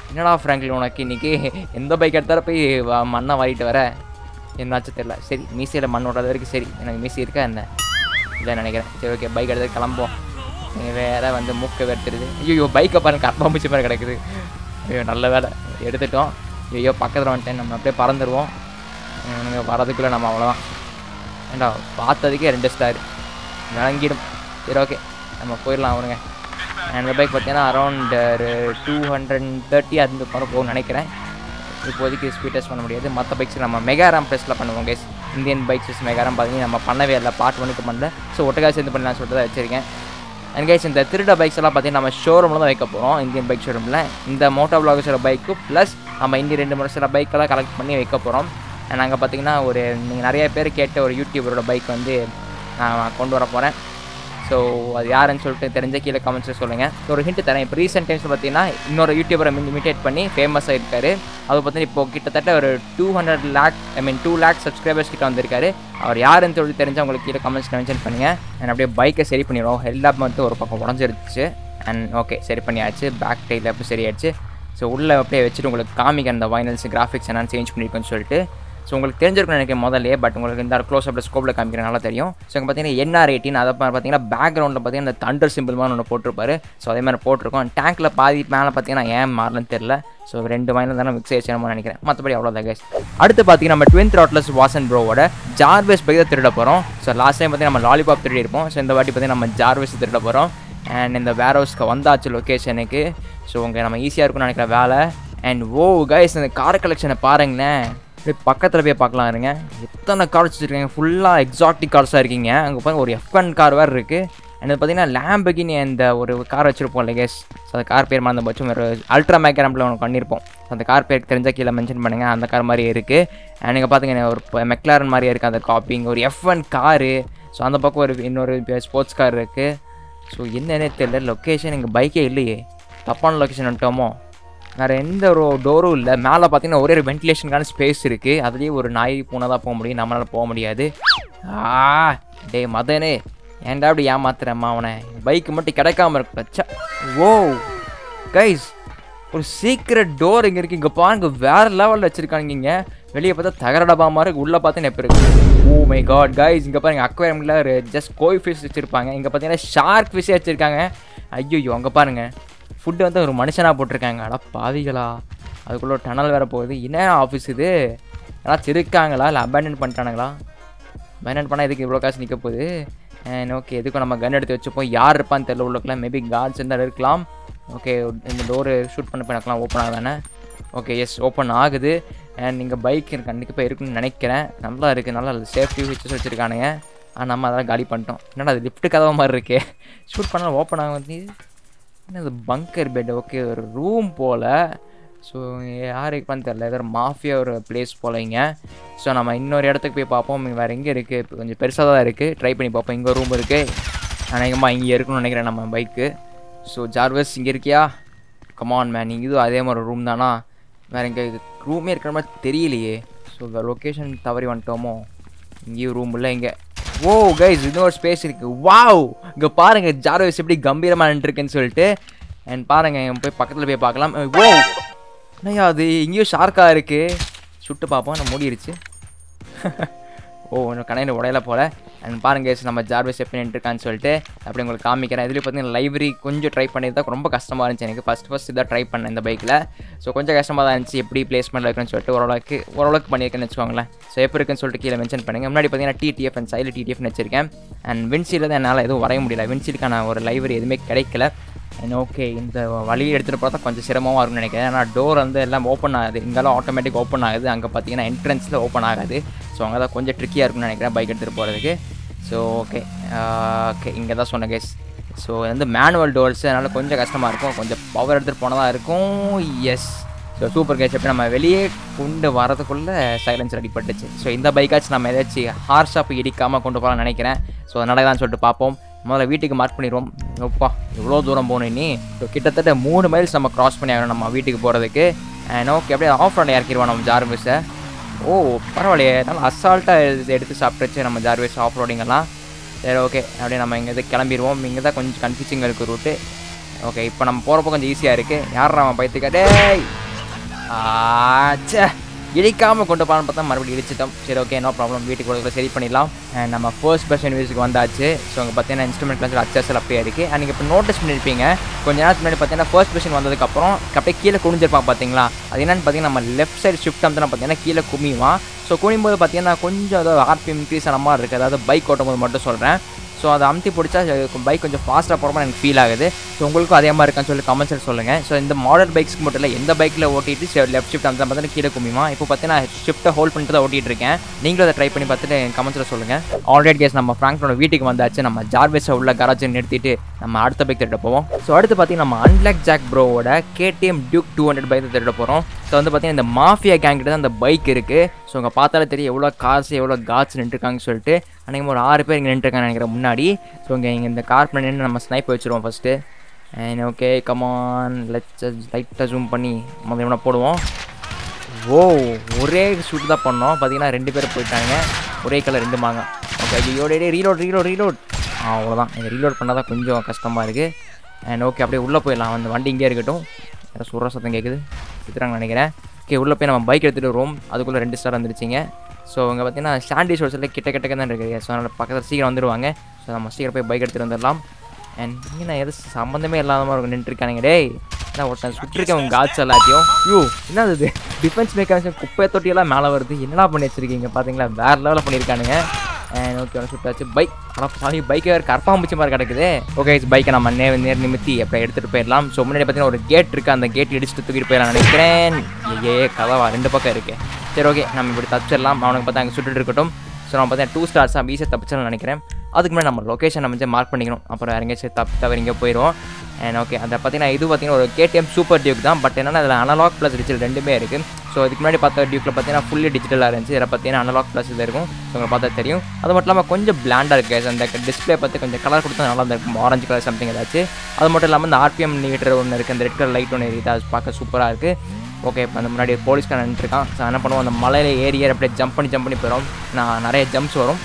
என்னடா ஃப்ராங்க்லின் உனக்கு இன்னைக்கு எந்த பைக் எடுத்தாலும் போய் வ- மண்ணை வாரிட்டு வர என்னாச்சும் தெரியல சரி மீசையில் மண் விடுறது வரைக்கும் சரி எனக்கு மீசி இருக்கா என்ன இல்லை நினைக்கிறேன் சரி ஓகே பைக் எடுத்து கிளம்புவோம் நீங்க வேற வந்து மூக்க வெறுத்துருது ஐயோ பைக்கை பாருங்க கர்ப்பாம்பூச்சி மாதிரி கிடக்குது ஐயோ நல்ல வேலை எடுத்துட்டோம் ஐயோ பக்கத்தில் வந்துட்டேன் நம்ம அப்படியே பறந்துடுவோம் இவனுங்க வரதுக்குள்ளே நம்ம அவ்வளோதான் ஏண்டா பார்த்ததுக்கே ரெண்டு ஸ்டார் விளங்கிடும் சரி ஓகே நம்ம போயிடலாம் அவனுங்க அந்த பைக் பார்த்தீங்கன்னா அரௌண்ட் டூ ஹண்ட்ரட் தேர்ட்டி அந்த படம் போகும்னு நினைக்கிறேன் இப்போதைக்கு ஸ்பீட் டெஸ்ட் பண்ண முடியாது மற்ற பைக்ஸ் நம்ம மெகாராம் ப்ரெஸ்ஸில் பண்ணுவோம் கைஸ் இந்தியன் பைக்ஸ் மெகாராம் பார்த்தீங்கன்னா நம்ம பண்ணவே இல்லை பார்ட் ஒன்றுக்கு பண்ணல ஸோ ஒட்டகா சேர்ந்து பண்ணலாம் சொல்லிட்டு தான் வச்சிருக்கேன் அண்ட் கைஸ் இந்த திருட பைக்ஸ் எல்லாம் பார்த்தீங்கன்னா நம்ம ஷோரூமில் தான் வைக்க போகிறோம் இந்தியன் பைக் ஷோரூமில் இந்த மோட்டோ பிளாகர்ஸோட பைக்கு ப்ளஸ் நம்ம இந்திய ரெண்டு மூணு சில பைக்கெல்லாம் கலெக்ட் பண்ணி வைக்க போகிறோம் நாங்கள் பார்த்தீங்கன்னா ஒரு நீங்கள் நிறைய பேர் கேட்ட ஒரு யூடியூபரோட பைக் வந்து நான் கொண்டு வர போகிறேன் ஸோ அது யாருன்னு சொல்லிட்டு தெரிஞ்ச கீழே கமெண்ட்ஸில் சொல்லுங்கள் ஒரு ஹிண்ட் தரேன் இப்போ ரீசெண்ட் டைம்ஸ் பார்த்தீங்கன்னா இன்னொரு யூடியூபரை இமிட்டேட் பண்ணி ஃபேமஸாக இருக்காரு அது பார்த்தீங்கன்னா இப்போ கிட்டத்தட்ட ஒரு two hundred lakh I mean two lakh subscribers கிட்ட வந்திருக்காரு அவர் யாருன்னு சொல்லி தெரிஞ்சு உங்களுக்கு கீழே கமெண்ட்ஸ் மென்ஷன் பண்ணுங்கள் அண்ட் அப்படியே பைக்கை சரி பண்ணிடுவோம் ஹெல்லாப் வந்து ஒரு பக்கம் உடஞ்சிருச்சு அண்ட் ஓகே சரி பண்ணியாச்சு பேக் டைல் அப்போ சரியாச்சு ஸோ உள்ளே அப்படியே வச்சுட்டு உங்களுக்கு காமிக்க அந்த வைனல்ஸ் கிராஃபிக்ஸ் என்னன்னு சேஞ்ச் பண்ணியிருக்கோன்னு சொல்லிட்டு ஸோ உங்களுக்கு தெரிஞ்சிருக்கும் நினைக்கிறேன் முதல்லே பட் உங்களுக்கு இந்த க்ளோஸ் அப்பில் ஸ்கோப்பில் காமிக்கிற நல்லா தெரியும் ஸோ இங்கே பார்த்தீங்கன்னா என்ஆர் எயிட்டின் அதை பா- பார்த்தீங்கன்னா பேக்ரவுண்டில் பார்த்தீங்கன்னா இந்த தண்டர் சிம்பிள் மாதிரி ஒன்று போட்டிருப்பாரு ஸோ அதே மாதிரி போட்டிருக்கோம் டேங்க்கில் பாதி மேலே பார்த்தீங்கன்னா ஏன் மாறலன்னு தெரில ஸோ ரெண்டு மைனில் தானே மிக்ஸ் ஆயிடுச்சு நம்ம நினைக்கிறேன் மற்றபடி அவ்வளோதான் கைஸ் அடுத்து பார்த்தீங்கன்னா நம்ம ட்வின் த்ராட்லஸ் வாசன் ப்ரோவோட ஜார்வேஸ் பைக் தான் திருட போகிறோம் ஸோ லாஸ்ட் டைம் பார்த்தீங்கன்னா நம்ம லாலிபாப் திருடி இருப்போம் ஸோ இந்த வாட்டி பார்த்தீங்கன்னா நம்ம ஜார்வேஸ் திருட போகிறோம் அண்ட் இந்த வேர் ஹவுஸ்க்கு வந்தாச்சு லொக்கேஷனுக்கு ஸோ உங்கள் நம்ம ஈஸியாக இருக்கும்னு நினைக்கிற வேலை அண்ட் ஓ கைஸ் இந்த கார் கலெக்ஷனை பாருங்களேன் அப்படியே பக்கத்தில் போய் பார்க்கலாம் இருங்க எத்தனை கார்ஸ் வச்சுருக்காங்க ஃபுல்லாக எக்ஸாட்டிக் கார்ஸாக இருக்கீங்க அங்கே பாருங்க ஒரு எஃப் ஒன் கார் வேறு இருக்குது அண்ட் பார்த்தீங்கன்னா லேம்பகினி அந்த ஒரு கார் வச்சுருப்போம் இல்லை கேஸ் ஸோ அந்த கார் பேர் மறந்து போச்சு ஒரு அல்ட்ரா மேக்கரம்பில் ஒன்று பண்ணியிருப்போம் ஸோ அந்த கார் பேருக்கு தெரிஞ்ச கீழே மென்ஷன் பண்ணுங்கள் அந்த கார் மாதிரி இருக்குது அண்ட் நீங்கள் பார்த்தீங்கன்னா ஒரு மெக்லாரன் மாதிரியே இருக்குது அந்த காப்பிங் ஒரு எஃப் ஒன் காரு ஸோ அந்த பக்கம் ஒரு இன்னொரு ஸ்போர்ட்ஸ் கார் இருக்குது ஸோ என்னன்னே தெரியல லொக்கேஷன் எங்கள் பைக்கே இல்லையே தப்பான லொக்கேஷன் வந்துட்டோமோ வேறு எந்த ஒரு டோரும் இல்லை மேலே பார்த்தீங்கன்னா ஒரே ஒரு வென்டிலேஷனுக்கான ஸ்பேஸ் இருக்குது அதுலேயே ஒரு நாய் பூனை தான் போக முடியும் நம்மளால் போக முடியாது ஆ டேய் மதனே ஏன்டா அப்படி ஏமாத்துறேம்மா அவனை பைக்கு மட்டும் கிடைக்காம இருக்கு ஓ கைஸ் ஒரு சீக்கிரட் டோர் இங்கே இருக்கு இங்கே பாருங்க வேறு லெவலில் வச்சுருக்காங்க இங்கே வெளியே பார்த்தா தகர டப்பா மாதிரி இருக்கு உள்ளே பார்த்தீங்கன்னா எப்படி இருக்கு ஓ மை காட் கைஸ் இங்கே பாருங்க அக்வேரியமில் ஒரு ஜஸ்ட் கோய் ஃபிஷ் வச்சுருப்பாங்க இங்கே பார்த்தீங்கன்னா ஷார்க் ஃபிஷ்ஷே வச்சுருக்காங்க ஐயோ அங்கே பாருங்க ஃபுட்டு வந்து ஒரு மனுஷனாக போட்டிருக்காங்க அட பாவிகளா அதுக்குள்ளே ஒரு டனல் வேறு போகுது என்ன ஆஃபீஸ் இது யாராச்சும் இருக்காங்களா இல்லை அபேண்டன் பண்ணிட்டானுங்களா அபேண்டன் பண்ணால் இதுக்கு இவ்வளோ காசு நிற்க போகுது அண்ட் ஓகே எதுக்கும் நம்ம கன் எடுத்து வச்சுப்போம் யார் இருப்பான்னு தெரியல உள்ளக்கலாம் மேபி கார்ட்ஸ் இருந்தால் இருக்கலாம் ஓகே இந்த டோரு ஷூட் பண்ண போய் ஓப்பன் ஆகுதானே ஓகே எஸ் ஓப்பன் ஆகுது அண்ட் நீங்கள் பைக் கண்டிப்பாக இருக்குன்னு நினைக்கிறேன் நல்லா இருக்குது நல்லா சேஃப்டி ஃபீச்சர்ஸ் வச்சுருக்கானுங்க ஆனால் நம்ம அதெல்லாம் காலி பண்ணிட்டோம் என்னடா அது லிஃப்ட் கதவை மாதிரி இருக்கே ஷூட் பண்ணால் ஓப்பன் ஆகும் வந்து என்னது பங்கர் பெட் ஓகே ஒரு ரூம் போல் ஸோ யாருக்குன்னு தெரில ஏதோ ஒரு மாஃபியா ஒரு பிளேஸ் போலங்க ஸோ நம்ம இன்னொரு இடத்துக்கு போய் பார்ப்போம் வேறு எங்கே இருக்குது கொஞ்சம் பெருசாக தான் இருக்குது ட்ரை பண்ணி பார்ப்போம் இங்கே ரூம் இருக்குது அநேகமாக இங்கே இருக்குன்னு நினைக்கிறேன் நம்ம பைக்கு ஸோ ஜார்வஸ் இங்கே இருக்கியா கமான் மேன் நீங்கள் இதுவும் அதே மாதிரி ரூம் தானா வேறு இங்கே ரூமே இருக்கிற மாதிரி தெரியலையே ஸோ லொக்கேஷன் தவறி வந்துட்டோமோ இங்கேயும் ரூம் இல்லை இங்கே ஓ கைஸ் இன்னொரு ஸ்பேஸ் இருக்குது வாவ் இங்கே பாருங்கள் ஜார்வேஸ் எப்படி கம்பீரமாக நின்றுருக்குன்னு சொல்லிட்டு அண்ட் பாருங்கள் போய் பக்கத்தில் போய் பார்க்கலாம் ஓ என்னய்யா அது இங்கேயும் ஷார்க்காக இருக்குது சுட்டு பார்ப்போம் நான் மூடிருச்சு ஓ இன்னும் கடையில் உடையில போல அண்ட் பாருங்க guys, நம்ம ஜார்வேஸ் எப்படி நின்றுருக்கான்னு சொல்லிட்டு அப்படி உங்களுக்கு காமிக்கிறேன் இதுலேயும் பார்த்தீங்கன்னா லைப்ரரி கொஞ்சம் ட்ரை பண்ணி தான் ரொம்ப கஷ்டமாக இருந்துச்சு எனக்கு ஃபஸ்ட் ஃபஸ்ட் இதாக ட்ரை பண்ணேன் இந்த பைக்கில் ஸோ கொஞ்சம் கஷ்டமாக தான் இருந்துச்சு எப்படி பிளேஸ்மெண்ட் இருக்குன்னு சொல்லிட்டு ஓரளவுக்கு ஓரளவுக்கு பண்ணியிருக்கேன்னு வச்சுக்கோங்களேன் ஸோ எப்படி இருக்குன்னு சொல்லிட்டு கீழே மென்ஷன் பண்ணுங்கள் முன்னாடி பார்த்தீங்கன்னா டிடிஎஃப் அண்ட் சைடில் டிடிஎஃப்னு வச்சிருக்கேன் அண்ட் வின்சீலில் தான் என்னால் எதுவும் வரைய முடியல வின்சீலுக்கான ஒரு லைப்ரரி எதுவுமே கிடைக்கல அண்ட் ஓகே இந்த வழியை எடுத்துகிட்டு பார்த்தா கொஞ்சம் சிரமமாக இருக்கும்னு நினைக்கிறேன் ஏன்னா டோர் வந்து எல்லாம் ஓப்பன் ஆகுது இங்கெல்லாம் ஆட்டோமேட்டிக் ஓப்பன் ஆகுது அங்கே பார்த்தீங்கன்னா என்ட்ரன்ஸில் ஓப்பன் ஆகாது ஸோ அங்கே தான் கொஞ்சம் ட்ரிக்கியாக இருக்கும்னு நினைக்கிறேன் பைக் எடுத்துகிட்டு போகிறதுக்கு ஸோ ஓகே ஓகே இங்கே தான் சொன்னேன் கேஸ் ஸோ வந்து மேனுவல் டோர்ஸ் அதனால் கொஞ்சம் கஷ்டமாக இருக்கும் கொஞ்சம் பவர் எடுத்துகிட்டு போனதாக இருக்கும் எஸ் ஸோ சூப்பர் கேஸ் எப்படி நம்ம வெளியே கொண்டு வரதுக்குள்ளே சைலன்ஸ் ரெடி பட்டுச்சு ஸோ இந்த பைக்காச்சும் நம்ம ஏதாச்சும் ஹார்ஷாக போய் இடிக்காமல் கொண்டு போகலாம்னு நினைக்கிறேன் ஸோ நடக்குதான்னு சொல்லிட்டு பார்ப்போம் முதல்ல வீட்டுக்கு மார்க் பண்ணிடுவோம் எப்பா எவ்வளோ தூரம் போகணும் இனி ஸோ கிட்டத்தட்ட மூணு மைல்ஸ் நம்ம கிராஸ் பண்ணி ஆகணும் நம்ம வீட்டுக்கு போகிறதுக்கு அண்ட் ஓகே அப்படியே ஆஃப் ரோட இறக்கிடுவோம் நம்ம ஜார்விஸை ஓ பரவாயில்லையே நல்லா அசால்ட்டாக எடுத்து சாப்பிட்டுச்சு நம்ம ஜார்வேஸ் ஆஃப் ரோடிங்கெல்லாம் சரி ஓகே அப்படியே நம்ம இங்கே கிளம்பிடுவோம் இங்கே தான் கொஞ்சம் கன்ஃபியூசிங் இருக்குது ரூட்டு ஓகே இப்போ நம்ம போகிறப்போ கொஞ்சம் ஈஸியாக இருக்குது யார் அவன் பைத்துக்கா டேய் ஆச்சே இடிக்காமல் கொண்டு போகலான்னு பார்த்தா மறுபடியும் இடிச்சிட்டோம் சரி ஓகே நோ ப்ராப்ளம் வீட்டுக்கு கூட சரி பண்ணிடலாம் அண்ட் நம்ம ஃபர்ஸ்ட் பர்சன் மியூசிக் வந்தாச்சு ஸோ அங்கே பார்த்தீங்கன்னா இன்ஸ்ட்ருமெண்ட் கிளாஸ் அச்சஸில் அப்படியே இருக்குது அண்ட் நீங்கள் இப்போ நோட்டீஸ் பண்ணியிருப்பீங்க கொஞ்ச நேரத்துக்கு முன்னாடி பார்த்தீங்கன்னா ஃபர்ஸ்ட் பர்சன் வந்ததுக்கப்புறம் அப்படியே கீழே குனிஞ்சிருப்பான் பார்த்தீங்களா அது என்னன்னு பார்த்தீங்கன்னா நம்ம லெஃப்ட் சைடு ஷிஃப்ட் அமுத்தினா பார்த்தீங்கன்னா கீழே குமிவான் ஸோ குனியும்போது பார்த்தீங்கன்னா கொஞ்சம் ஏதோ ஆர்பிஎம் இன்க்ரீஸ் ஆன மாதிரி இருக்குது அதாவது பைக் ஓட்டும் போது மட்டும் சொல்கிறேன் ஸோ அதை அமுத்தி பிடிச்சா பைக் கொஞ்சம் ஃபாஸ்ட்டாக போகிற மாதிரி எனக்கு ஃபீல் ஆகுது ஸோ உங்களுக்கும் அதே மாதிரி இருக்கான்னு சொல்லி கமெண்ட்ஸில் சொல்லுங்கள் ஸோ இந்த மாடல் பைக்ஸ்க்கு மட்டும் இல்லை எந்த பைக்கில் ஓட்டிட்டு லெஃப்ட் ஷிஃப்ட் அந்த பார்த்தீங்கன்னா கீழே குமிமா இப்போ பார்த்தீங்கன்னா ஷிஃப்ட்டை ஹோல்ட் பண்ணிட்டு தான் ஓட்டிட்டு இருக்கேன் நீங்களும் அதை ட்ரை பண்ணி பார்த்துட்டு கமெண்ட்ஸில் சொல்லுங்கள் ஆல்ரெடி கேஸ் நம்ம ஃப்ராங்க்னோட வீட்டுக்கு வந்தாச்சு நம்ம ஜார்வேஸை உள்ள கராஜை நிறுத்திட்டு நம்ம அடுத்த பைக் திருட போவோம் ஸோ அடுத்து பார்த்தீங்கன்னா நம்ம அன்லாக் ஜாக் ப்ரோவோட KTM Duke two hundred bike திருட போகிறோம் ஸோ வந்து பார்த்தீங்கன்னா இந்த மாஃபியா கேங் கிட்ட தான் அந்த பைக் இருக்குது ஸோ உங்கள் பார்த்தாலே தெரியும் எவ்வளோ காசு எவ்வளோ காட்ஸ் நின்றுருக்காங்கன்னு சொல்லிட்டு அன்றைக்கி ஒரு ஆறு பேர் இங்கே நின்றுருக்காங்க நினைக்கிறேன் முன்னாடி ஸோ இங்கே இங்கே இந்த கார் பண்ணி நின்று நம்ம ஸ்னைப் வச்சுருவோம் first and okay come on let's லைட்டாக ஜூம் பண்ணி முதல்ல இவனை போடுவோம் ஓ ஒரே ஷூட் தான் பண்ணோம் பார்த்தீங்கன்னா ரெண்டு பேர் போயிட்டாங்க ஒரே கலர் ரெண்டு மாங்க ஓகே ஐயோ டே ரீலோட் ரீலோட் ரீலோட் ஆ அவ்வளோதான் இந்த ரீலோட் பண்ணால் தான் கொஞ்சம் கஷ்டமாக இருக்குது அண்ட் ஓகே அப்படியே உள்ளே போயிடலாம் அந்த வண்டி இங்கே இருக்கட்டும் யாரோ சுடுற சத்தம் கேட்குது சுற்றுறாங்கன்னு நினைக்கிறேன் ஓகே உள்ளே போய் நம்ம பைக் எடுத்துகிட்டு வருவோம் அதுக்குள்ளே ரெண்டு ஸ்டார் வந்துருச்சிங்க ஸோ இங்கே பார்த்தீங்கன்னா ஸ்டாண்டி ஷோர்ஸில் கிட்ட கிட்டக்க தான் இருக்குது ஸோ அதனால் பக்கத்தில் சீக்கிரம் வந்துடுவாங்க ஸோ நம்ம சீக்கிரம் போய் பைக் எடுத்துகிட்டு வந்துடலாம் அண்ட் இங்கே நான் எது சம்மந்தமே இல்லாத மாதிரி இருக்கும் நின்றுருக்கானுங்க டேய் நான் ஒருத்தன் சுட்டிருக்கேன் உங்கள் காட்ஸ் எல்லாத்தையும் யூ என்னது இது டிஃபென்ஸ் மெக்கானிசம் குப்பை தொட்டியெல்லாம் மேலே வருது என்னடா பண்ணி வச்சிருக்கீங்க பார்த்தீங்களா வேறு லெவலில் பண்ணியிருக்கானுங்க அண்ட் ஓகே ஒன்று சுட்டாச்சு பைக் ஆனால் சாமி பைக்கே வேறு கரப்பாம்பூச்சி மாதிரி கிடக்குது ஓகே பைக்கை நம்ம நே நேர் நிமித்தி அப்படியே எடுத்துகிட்டு போயிடலாம் ஸோ முன்னாடி பார்த்தீங்கன்னா ஒரு கேட் இருக்குது அந்த கேட் இடிச்சுட்டு தூக்கிட்டு போயிடலாம் நினைக்கிறேன் ஏ கதவா ரெண்டு பக்கம் இருக்குது சரி ஓகே நம்ம இப்படி தப்பிச்சிடலாம் அவனுக்கு பார்த்தா அங்கே சுட்டுட்டு இருக்கட்டும் ஸோ நம்ம பார்த்தீங்கன்னா டூ ஸ்டார்ஸாக ஈஸியாக தப்பிச்சிடலாம் நினைக்கிறேன் அதுக்கு முன்னாடி நம்ம லொக்கேஷன் நம்ம வந்து மார்க் பண்ணிக்கணும் அப்புறம் வேறு எங்கேயாச்சும் தப்பு தவிர இங்கே போயிடுவோம் அண்ட் ஓகே அதை பார்த்தீங்கன்னா இது பார்த்தீங்கன்னா ஒரு கேடிஎம் சூப்பர் டியூக் தான் பட் என்னன்னா அதில் அனலாக் ப்ளஸ் டிஜிட்டல் ரெண்டுமே இருக்குது ஸோ இதுக்கு முன்னாடி பார்த்த டியூக்கில் பார்த்தீங்கன்னா ஃபுல்லி டிஜிட்டலாக இருந்துச்சு இதில் பார்த்தீங்கன்னா அனலாக் ப்ளஸ் இது இருக்கும் ஸோ உங்களுக்கு பார்த்தா தெரியும் அது மட்டும் இல்லாமல் கொஞ்சம் பிளாண்டாக இருக்குது அந்த டிஸ்பிளே பார்த்து கொஞ்சம் கலர் கொடுத்தா நல்லா இருக்கும் ஆரஞ்சு கலர் சம்திங் ஏதாச்சும் அது மட்டும் இல்லாமல் இந்த ஆர்பிஎம் மீட்டர் ஒன்று இருக்குது அந்த ரெட் கலர் லைட் ஒன்று இருக்குது அது பார்க்க சூப்பராக இருக்குது ஓகே இப்போ அந்த முன்னாடி போலீஸ்காரன் நின்றுருக்கான் ஸோ என்ன பண்ணுவோம் அந்த மலையில ஏறி ஏறி அப்படியே ஜம்ப் பண்ணி ஜம்ப் பண்ணி போயிடும் நான் நிறைய ஜம்ப்ஸ் வரும்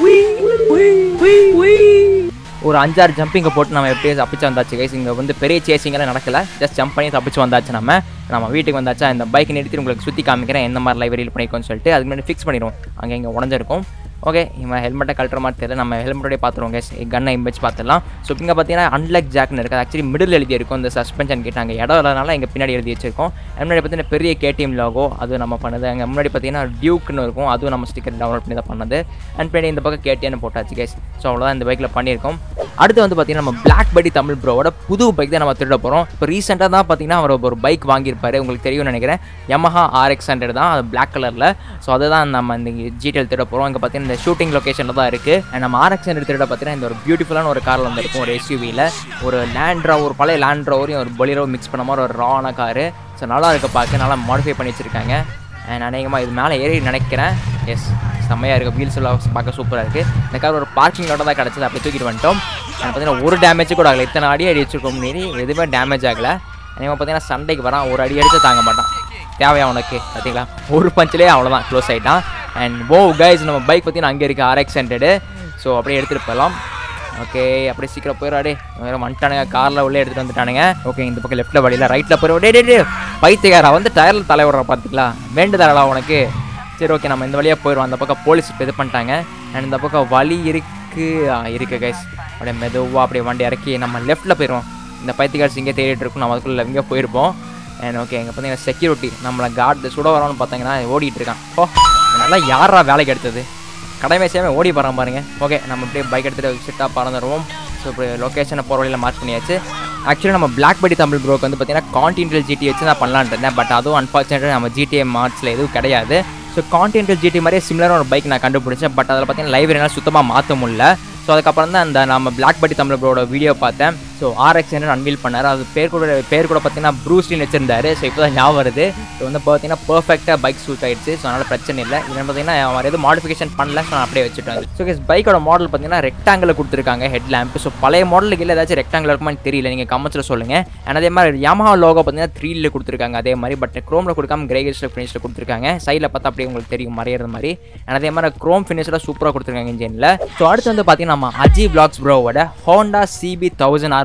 ஒரு அஞ்சாறு ஜம்பிங்கை போட்டு நம்ம எப்படியே தப்பிச்சு வந்தாச்சு கைஸ் இங்கே வந்து பெரிய சேசிங்கெல்லாம் நடக்கல ஜஸ்ட் ஜம்ப் பண்ணி தப்பிச்சு வந்தாச்சு நம்ம நம்ம வீட்டுக்கு வந்தாச்சா இந்த பைக் நிறுத்தி உங்களுக்கு சுற்றி காமிக்கிறேன் எந்த மாதிரி லைப்ரரியில் பண்ணியிருக்கோம்னு சொல்லிட்டு அதுக்கு முன்னாடி ஃபிக்ஸ் பண்ணிடுவோம் அங்கே இங்கே உடஞ்சிருக்கும் ஓகே இவன் ஹெல்மெட்டை கழட்டுற மாதிரி தெரியல நம்ம ஹெல்மெட்டோடய பார்த்துருவோம் கேஸ் கன்னை இம்பேஜ் பார்த்துடலாம் ஸோ இங்கே பார்த்தீங்கன்னா அன்லக் ஜாக்னு இருக்குது ஆக்சுவலி மிடில் எழுதி இருக்கும் இந்த சஸ்பென்ஷன் கிட்ட அங்கே இடம் இல்லாதனால எங்கள் பின்னாடி எழுதி வச்சிருக்கோம் முன்னாடி பார்த்தீங்கன்னா பெரிய கேடிஎம் லாகோ அது நம்ம பண்ணது அங்கே முன்னாடி பார்த்தீங்கன்னா டியூக்னு இருக்கும் அதுவும் நம்ம ஸ்டிக்கர் டவுன்லோட் பண்ணி தான் பண்ணது அண்ட் பின்னாடி இந்த பக்கம் கேடிஎன்னு போட்டாச்சு கேஸ் ஸோ அவ்வளோதான் இந்த பைக்கில் பண்ணியிருக்கோம் அடுத்து வந்து பார்த்தீங்கன்னா நம்ம பிளாக் படி தமிழ் ப்ரோவோட புது பைக் தான் நம்ம திருட போகிறோம் இப்போ ரீசெண்டாக தான் பார்த்தீங்கன்னா அவர் ஒரு பைக் வாங்கியிருப்பாரு உங்களுக்கு தெரியும்னு நினைக்கிறேன் Yamaha RX ஹண்ட்ரட் தான் அது பிளாக் கலரில் ஸோ அதுதான் நம்ம இந்த ஜிடிஎல் திருட போகிறோம் இங்கே பார்த்தீங்கன்னா இந்த ஷூட்டிங் லொக்கேஷனில் தான் இருக்குது அண்ட் நம்ம RX ஹண்ட்ரட் திருட பார்த்தீங்கன்னா இந்த ஒரு பியூட்டிஃபுல்லான ஒரு காரில் வந்திருக்கும் ஒரு எஸ்யூவியில் ஒரு லேண்ட்ரா ஒரு பழைய லேண்ட்ரோவரையும் ஒரு பொலிரோ மிக்ஸ் பண்ண மாதிரி ஒரு ரான காரு ஸோ நல்லா இருக்க பார்க்க நல்லா மாடிஃபை பண்ணி வச்சிருக்காங்க அண்ட் அநேகமாக இது மேலே ஏறி நினைக்கிறேன் எஸ் செம்மையாக இருக்குது வீல்ஸ் எல்லாம் பார்க்க சூப்பராக இருக்குது இந்த கார் ஒரு பார்க்கிங் லோட தான் கிடச்சது அப்படி தூக்கிட்டு வந்துட்டோம் அண்ட் பார்த்தீங்கன்னா ஒரு டேமேஜ் கூட ஆகலை இத்தனை அடி அடி வச்சிருக்கோம் மீறி எதுவுமே டேமேஜ் ஆகலை அநேகமாக பார்த்தீங்கன்னா சண்டைக்கு வரான் ஒரு அடி அடித்து தாங்க மாட்டான் தேவையா உனக்கு பார்த்தீங்களா ஒரு பஞ்சிலே அவ்வளோதான் க்ளோஸ் ஆகிட்டான் அண்ட் ஓ கைஸ் நம்ம பைக் பார்த்தீங்கன்னா அங்கே இருக்குது ஆர்எக்ஸ் ஹண்ட்ரடு ஸோ அப்படியே எடுத்துகிட்டு போகலாம் ஓகே அப்படியே சீக்கிரம் போயிடாடே வேறு வந்துட்டானுங்க காரில் உள்ளே எடுத்துகிட்டு வந்துட்டானுங்க ஓகே இந்த பக்கம் லெஃப்ட்டில் வழியில் ரைட்டில் போயிடும் டே டே டே பைத்தியக்காரா வந்து டயரில் தலை விடுற பார்த்துக்கலாம் வேண்டுதாரா உனக்கு சரி ஓகே நம்ம இந்த வழியாக போயிடுவோம் அந்த பக்கம் போலீஸ் இப்போ இது பண்ணிட்டாங்க அண்ட் இந்த பக்கம் வழி இருக்குது இருக்குது கைஸ் அப்படியே மெதுவாக அப்படியே வண்டி இறக்கி நம்ம லெஃப்ட்டில் போயிடுவோம் இந்த பைத்தியக்காரஸ் இங்கே தேடிட்டு இருக்கும் நம்ம அதுக்குள்ளே இங்கே போயிருப்போம் அண்ட் ஓகே இங்கே பார்த்தீங்கன்னா செக்யூரிட்டி நம்மளை கார்டு சுட வரோன்னு பார்த்தீங்கன்னா ஓடிட்டு இருக்கான் ஓ நல்லா யாரா வேலைக்கு எடுத்தது கடமை செய்யாமல் ஓடி போகிறான் பாருங்க ஓகே நம்ம அப்படியே பைக் எடுத்துகிட்டு சிட்டாக பறந்துடுவோம் ஸோ இப்போ லொக்கேஷனை போகிற வழியில் மார்க் பண்ணியாச்சு ஆக்சுவலி நம்ம பிளாக் படி தமிழ் ப்ரோக்கு வந்து பார்த்தீங்கன்னா கான்டினென்டல் ஜிடி வச்சு நான் பண்ணலான்னு இருந்தேன் பட் அதுவும் அன்ஃபார்ச்சுனேட்டாக நம்ம ஜிடிஏ மார்ட்ஸில் எதுவும் கிடையாது ஸோ கான்டினென்டல் ஜிடி மாதிரியே சிமிலரான ஒரு பைக் நான் கண்டுபிடிச்சேன் பட் அதில் பார்த்தீங்கன்னா லைவ் என்னால் சுத்தமாக மாற்ற முடியல ஸோ அதுக்கப்புறம் தான் அந்த நம்ம பிளாக் பட்டி தமிழ் ப்ரோட வீடியோ பார்த்தேன் ஸோ ஆர்எக்ஸ் என்ன அன்வீல் பண்ணார் அது பேர் கூட பேர் கூட பார்த்தீங்கன்னா ப்ரூஸ்லின் வச்சிருந்தாரு ஸோ இப்போ தான் ஞாபகம் வருது ஸோ வந்து பார்த்தீங்கன்னா பர்ஃபெக்டாக பைக் சூட் ஆயிடுச்சு ஸோ அதனால் பிரச்சனை இல்லை இது பார்த்தீங்கன்னா அவர் எதுவும் மாடிஃபிகேஷன் பண்ணல ஸோ நான் அப்படியே வச்சுட்டேன் ஸோ கேஸ் பைக்கோட மாடல் பார்த்தீங்கன்னா ரெக்டாங்கில் கொடுத்துருக்காங்க ஹெட் லேம்ப் ஸோ பழைய மாடலுக்கு இல்லை ஏதாச்சும் ரெக்டாங்கில் இருக்குமான்னு தெரியல நீங்கள் கமெண்ட்ஸில் சொல்லுங்கள் அண்ட் அதே மாதிரி Yamaha லோகோ பார்த்தீங்கன்னா த்ரீல கொடுத்துருக்காங்க அதே மாதிரி பட் க்ரோமில் கொடுக்காம கிரேகேஷில் ஃபினிஷில் கொடுத்துருக்காங்க சைடில் பார்த்தா அப்படியே உங்களுக்கு தெரியும் மறையிறது மாதிரி அண்ட் அதே மாதிரி க்ரோம் ஃபினிஷில் சூப்பராக கொடுத்துருக்காங்க இன்ஜினில் ஸோ அடுத்து வந்து பார்த்தீங்கன்னா நம்ம அஜி பிளாக்ஸ் ப்ரோவோட ஹோண்டா சிபி தௌசண்ட் ஆர்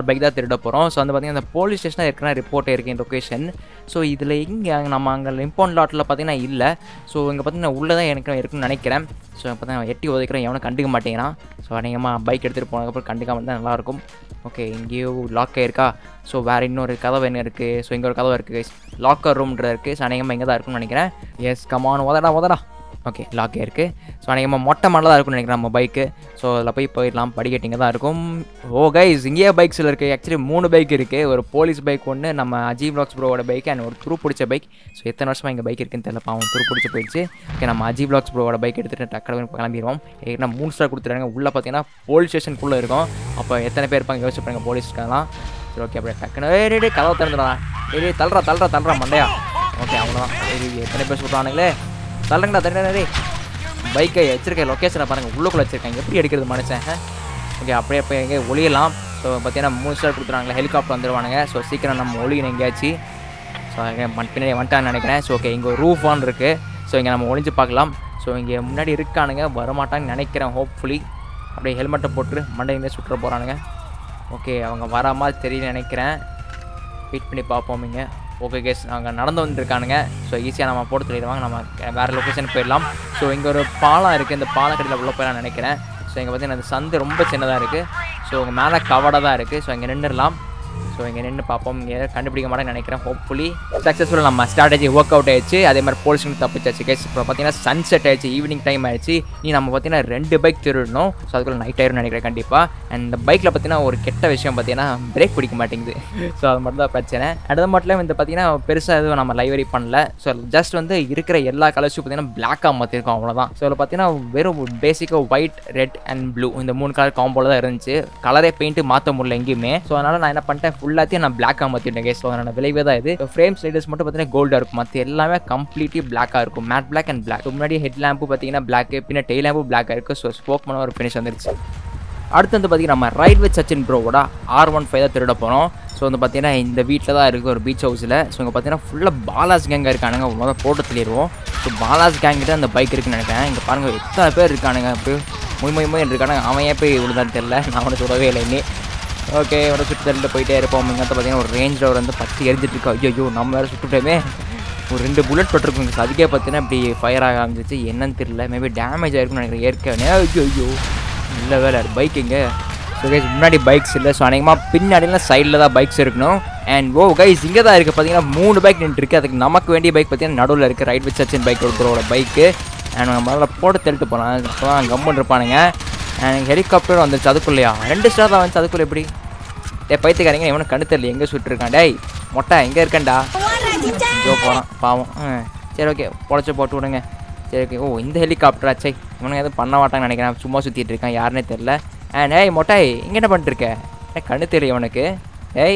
ஆறு பைக் தான் திருட போகிறோம் ஸோ வந்து பார்த்தீங்கன்னா அந்த போலீஸ் ஸ்டேஷனில் இருக்கிற ரிப்போர்ட் இருக்கு லொக்கேஷன் ஸோ இதில் இங்கே நம்ம அங்கே இம்பவுண்ட் லாட்டில் பார்த்தீங்கன்னா இல்லை ஸோ இங்கே பார்த்தீங்கன்னா உள்ளே தான் எனக்கு இருக்குன்னு நினைக்கிறேன் ஸோ பார்த்தீங்கன்னா எட்டி உதைக்கிறேன் எவனும் கண்டுக்க மாட்டேங்கிறான் ஸோ அநேகமாக பைக் எடுத்துகிட்டு போனதுக்கப்புறம் கண்டுக்காம இருந்தால் நல்லாயிருக்கும் ஓகே எங்கேயோ லாக் ஆயிருக்கா ஸோ வேறு இன்னொரு கதவு என்ன இருக்குது ஸோ இங்கே ஒரு கதவு இருக்குது லாக்கர் ரூம்ன்றது இருக்குது ஸோ அநேகமாக இங்கே தான் இருக்கும்னு நினைக்கிறேன் எஸ் கமான் உதடா உதடா ஓகே லாக் இருக்குது ஸோ அநேகமாக மொட்டை மலை தான் இருக்கும்னு நினைக்கிறேன் நம்ம பைக்கு ஸோ அதில் போய் போயிடலாம் படிக்கட்டிங்க தான் இருக்கும் ஓ கைஸ் இங்கேயே பைக்ஸில் இருக்குது ஆக்சுவலி மூணு பைக் இருக்குது ஒரு போலீஸ் பைக் ஒன்று நம்ம அஜீவ் லாக்ஸ் ப்ரோவோட பைக் அண்ட் ஒரு துரு பிடிச்ச பைக் ஸோ எத்தனை வருஷமாக எங்கள் பைக் இருக்குன்னு தெரியல பாவம் துரு பிடிச்சி போயிடுச்சு ஓகே நம்ம அஜீவ் லாக்ஸ் ப்ரோவோட பைக் எடுத்துகிட்டு டக்கடவே கிளம்பிடுவோம் ஏன்னா மூணு ஸ்டார் கொடுத்துருக்காங்க உள்ளே பார்த்தீங்கன்னா போலீஸ் ஸ்டேஷனுக்குள்ளே இருக்கும் அப்போ எத்தனை பேர் இருப்பாங்க யோசிச்சு பாருங்க போலீஸ்க்காலாம் சரி ஓகே அப்படியே டக்குன்னு ஏய் டேய், டேய் கதவை திறந்துடா டேய் டேய், தள்ளுறா தள்ளுறா தள்ளுறா மண்டையா ஓகே அவ்வளோதான் சரி எத்தனை பேர் சொல்கிறானுங்களே தள்ளுங்கடா தள்ளுங்கடா டேய் பைக்கை வச்சிருக்க லொக்கேஷனை பாருங்கள் உள்ளுக்குள்ளே வச்சிருக்காங்க எப்படி எடுக்கிறது மனுஷன் ஓகே அப்படியே போய் எங்கே ஒளியலாம் ஸோ பார்த்தீங்கன்னா மூணு ஸ்டார் கொடுத்துருவாங்களே ஹெலிகாப்டர் வந்துடுவானுங்க ஸோ சீக்கிரம் நம்ம ஒளியணும் எங்கேயாச்சும் ஸோ அங்கே மண் பின்னாடி வந்துட்டான்னு நினைக்கிறேன் ஸோ ஓகே இங்கே ஒரு ரூஃப் ஆன் இருக்குது ஸோ இங்கே நம்ம ஒளிஞ்சு பார்க்கலாம் ஸோ இங்கே முன்னாடி இருக்கானுங்க வரமாட்டான்னு நினைக்கிறேன் ஹோப்ஃபுல்லி அப்படியே ஹெல்மெட்டை போட்டு மண்டையிலே சுற்ற போகிறானுங்க ஓகே அவங்க வர மாதிரி தெரியல நினைக்கிறேன் வெயிட் பண்ணி பார்ப்போம் இங்கே ஓகே கேஸ் நாங்கள் நடந்து வந்துருக்கானுங்க ஸோ ஈஸியாக நம்ம போட்டு சொல்லிடுவாங்க நம்ம வேறு லொக்கேஷனுக்கு போயிடலாம் ஸோ இங்கே ஒரு பாலம் இருக்குது இந்த பாலம் கடையில் உள்ள போயிடலாம் நினைக்கிறேன் ஸோ இங்கே பார்த்தீங்கன்னா அந்த சந்து ரொம்ப சின்னதாக இருக்குது ஸோ உங்கள் மேலே கவடாக தான் இருக்குது ஸோ இங்கே நின்றுடலாம் ஸோ இங்கே நின்று பார்ப்போம் இங்கே கண்டுபிடிக்க மாட்டேன்னு நினைக்கிறேன் ஹோப்ஃபுல்லி சக்ஸஸ்ஃபுல்லாக நம்ம ஸ்ட்ராட்டஜி ஒர்க் அவுட் ஆயிடுச்சு அதே மாதிரி போலீஸ்க்கு தப்பிச்சாச்சு கேஸ் இப்போ பார்த்தீங்கன்னா சன் செட் ஆயிடுச்சு ஈவினிங் டைம் ஆயிடுச்சு நீ நம்ம பார்த்தீங்கன்னா ரெண்டு பைக் திருடணும் ஸோ அதுக்குள்ள நைட் ஆயிரும்னு நினைக்கிறேன் கண்டிப்பாக அண்ட் இந்த பைக்கில் பார்த்தீங்கன்னா ஒரு கெட்ட விஷயம் பார்த்தீங்கன்னா பிரேக் பிடிக்க மாட்டேங்குது ஸோ அது மட்டும் தான் பிரச்சனை அடுத்த மட்டும் இந்த பார்த்தீங்கன்னா பெருசாக எதுவும் நம்ம லைவரி பண்ணல ஸோ ஜஸ்ட் வந்து இருக்கிற எல்லா கலர்ஸும் பார்த்தீங்கன்னா பிளாக்காக மாற்றிருக்கோம் அவ்வளோதான் ஸோ அதில் பார்த்தீங்கன்னா வெறும் பேசிக்காக ஒயிட் ரெட் அண்ட் ப்ளூ இந்த மூணு கலர் காம்போல தான் இருந்துச்சு கலரே பெயிண்ட்டு மாற்ற முடியல எங்கேயுமே ஸோ அதனால் நான் என்ன பண்ணிட்டேன் ஃபுல்லாத்தையும் நான் பிளாக்காக மாற்றிட்டேன் ஸோ அதனோட விளைவே தான் இது ஃப்ரேம் ஸ்லைடர்ஸ் மட்டும் பார்த்தீங்கன்னா கோல்டாக இருக்கும் மற்ற எல்லாமே கம்ப்ளீட்லி பிளாக்காக இருக்கும் மேட் பிளாக் அண்ட் பிளாக் முன்னாடி ஹெட் லேம்பு பார்த்தீங்கன்னா பிளாக் பின்ன டெய் லேம்பு பிளாக்காக இருக்குது ஸோ ஸ்போக் பண்ண ஒரு ஃபினிஷ் வந்துருச்சு அடுத்து வந்து பார்த்தீங்கன்னா நம்ம ரைட் வித் சச்சின் ப்ரோவோட ஆர் ஒன் ஃபைவ் தான் திருட போகிறோம் ஸோ வந்து பார்த்தீங்கன்னா இந்த வீட்டில் தான் இருக்குது ஒரு பீச் ஹவுஸில் ஸோ இங்கே பார்த்தீங்கன்னா ஃபுல்லாக பாலாஸ் கேங்காக இருக்கானுங்க முதல்ல போட்டு தள்ளிடுவோம் ஸோ பாலாஸ் கேங் கிட்ட அந்த பைக் இருக்குன்னு நினைக்கிறேன் இங்கே பாருங்கள் எத்தனை பேர் இருக்கானுங்க இப்போ மொய் மொய் மொய் இருக்கானுங்க அவன் ஏன் போய் விழுந்தான்னு தெரில நான் அவனை சொல்லவே இல்லை இன்னி ஓகே இவனை சுற்றி தள்ளிட்டு போயிட்டே இருப்போம் இங்கே பார்த்தீங்கன்னா ஒரு ரேஞ்ச் ரோவர் வந்து பத்து எரிஞ்சிட்டு இருக்கா ஐயோ நம்ம வேறு சுட்டுட்டோமே ஒரு ரெண்டு புல்லட் பட்டிருக்குங்க So அதுக்கே பார்த்தீங்கன்னா இப்படி ஃபயர் ஆக ஆரம்பிச்சிச்சு என்னன்னு தெரியல மேபி டேமேஜ் ஆயிருக்கும்னு நினைக்கிறேன் ஏற்கனவே ஐயோ ஐயோ இல்லை வேலை பைக் எங்கே ஸோ கைஸ் முன்னாடி பைக்ஸ் இல்லை ஸோ அநேகமாக பின்னாடிலாம் சைடில் தான் பைக்ஸ் இருக்கணும் அண்ட் ஓ கைஸ் இங்கே தான் இருக்குது பார்த்தீங்கன்னா மூணு பைக் நின்றுருக்கு அதுக்கு நமக்கு வேண்டிய பைக் பார்த்தீங்கன்னா நடுவில் இருக்குது ரைட் வித் சச்சின் பைக் ஒருத்தரோட பைக்கு அண்ட் நம்ம முதல்ல போட்டு தள்ளிட்டு போகலாம் அப்போ தான் கம்மன் இருப்பானுங்க அண்ட் ஹெலிகாப்டர் வந்துருச்சு அதுக்குள்ளேயா ரெண்டு ஸ்டார் தான் வந்துச்சு அதுக்குள்ளே எப்படி டே பைத்தியக்காரங்க இவனும் கண்ணு தெரியல எங்கே சுட்டுருக்கான் டேய் மொட்டை எங்கே இருக்கேன்டா ஐயோ போகிறான் பாவம் ம், சரி ஓகே பொழைச்சி போட்டு விடுங்க சரி ஓகே ஓ இந்த ஹெலிகாப்டரா சை இவனுங்க எதுவும் பண்ண மாட்டாங்கன்னு நினைக்கிறேன் சும்மா சுற்றிட்டு இருக்கான் யாருன்னே தெரில அண்ட் ஏய் மொட்டாய் இங்கே என்ன பண்ணிட்டு இருக்க ஏய், கண்ணு தெரியல இவனுக்கு ஏய்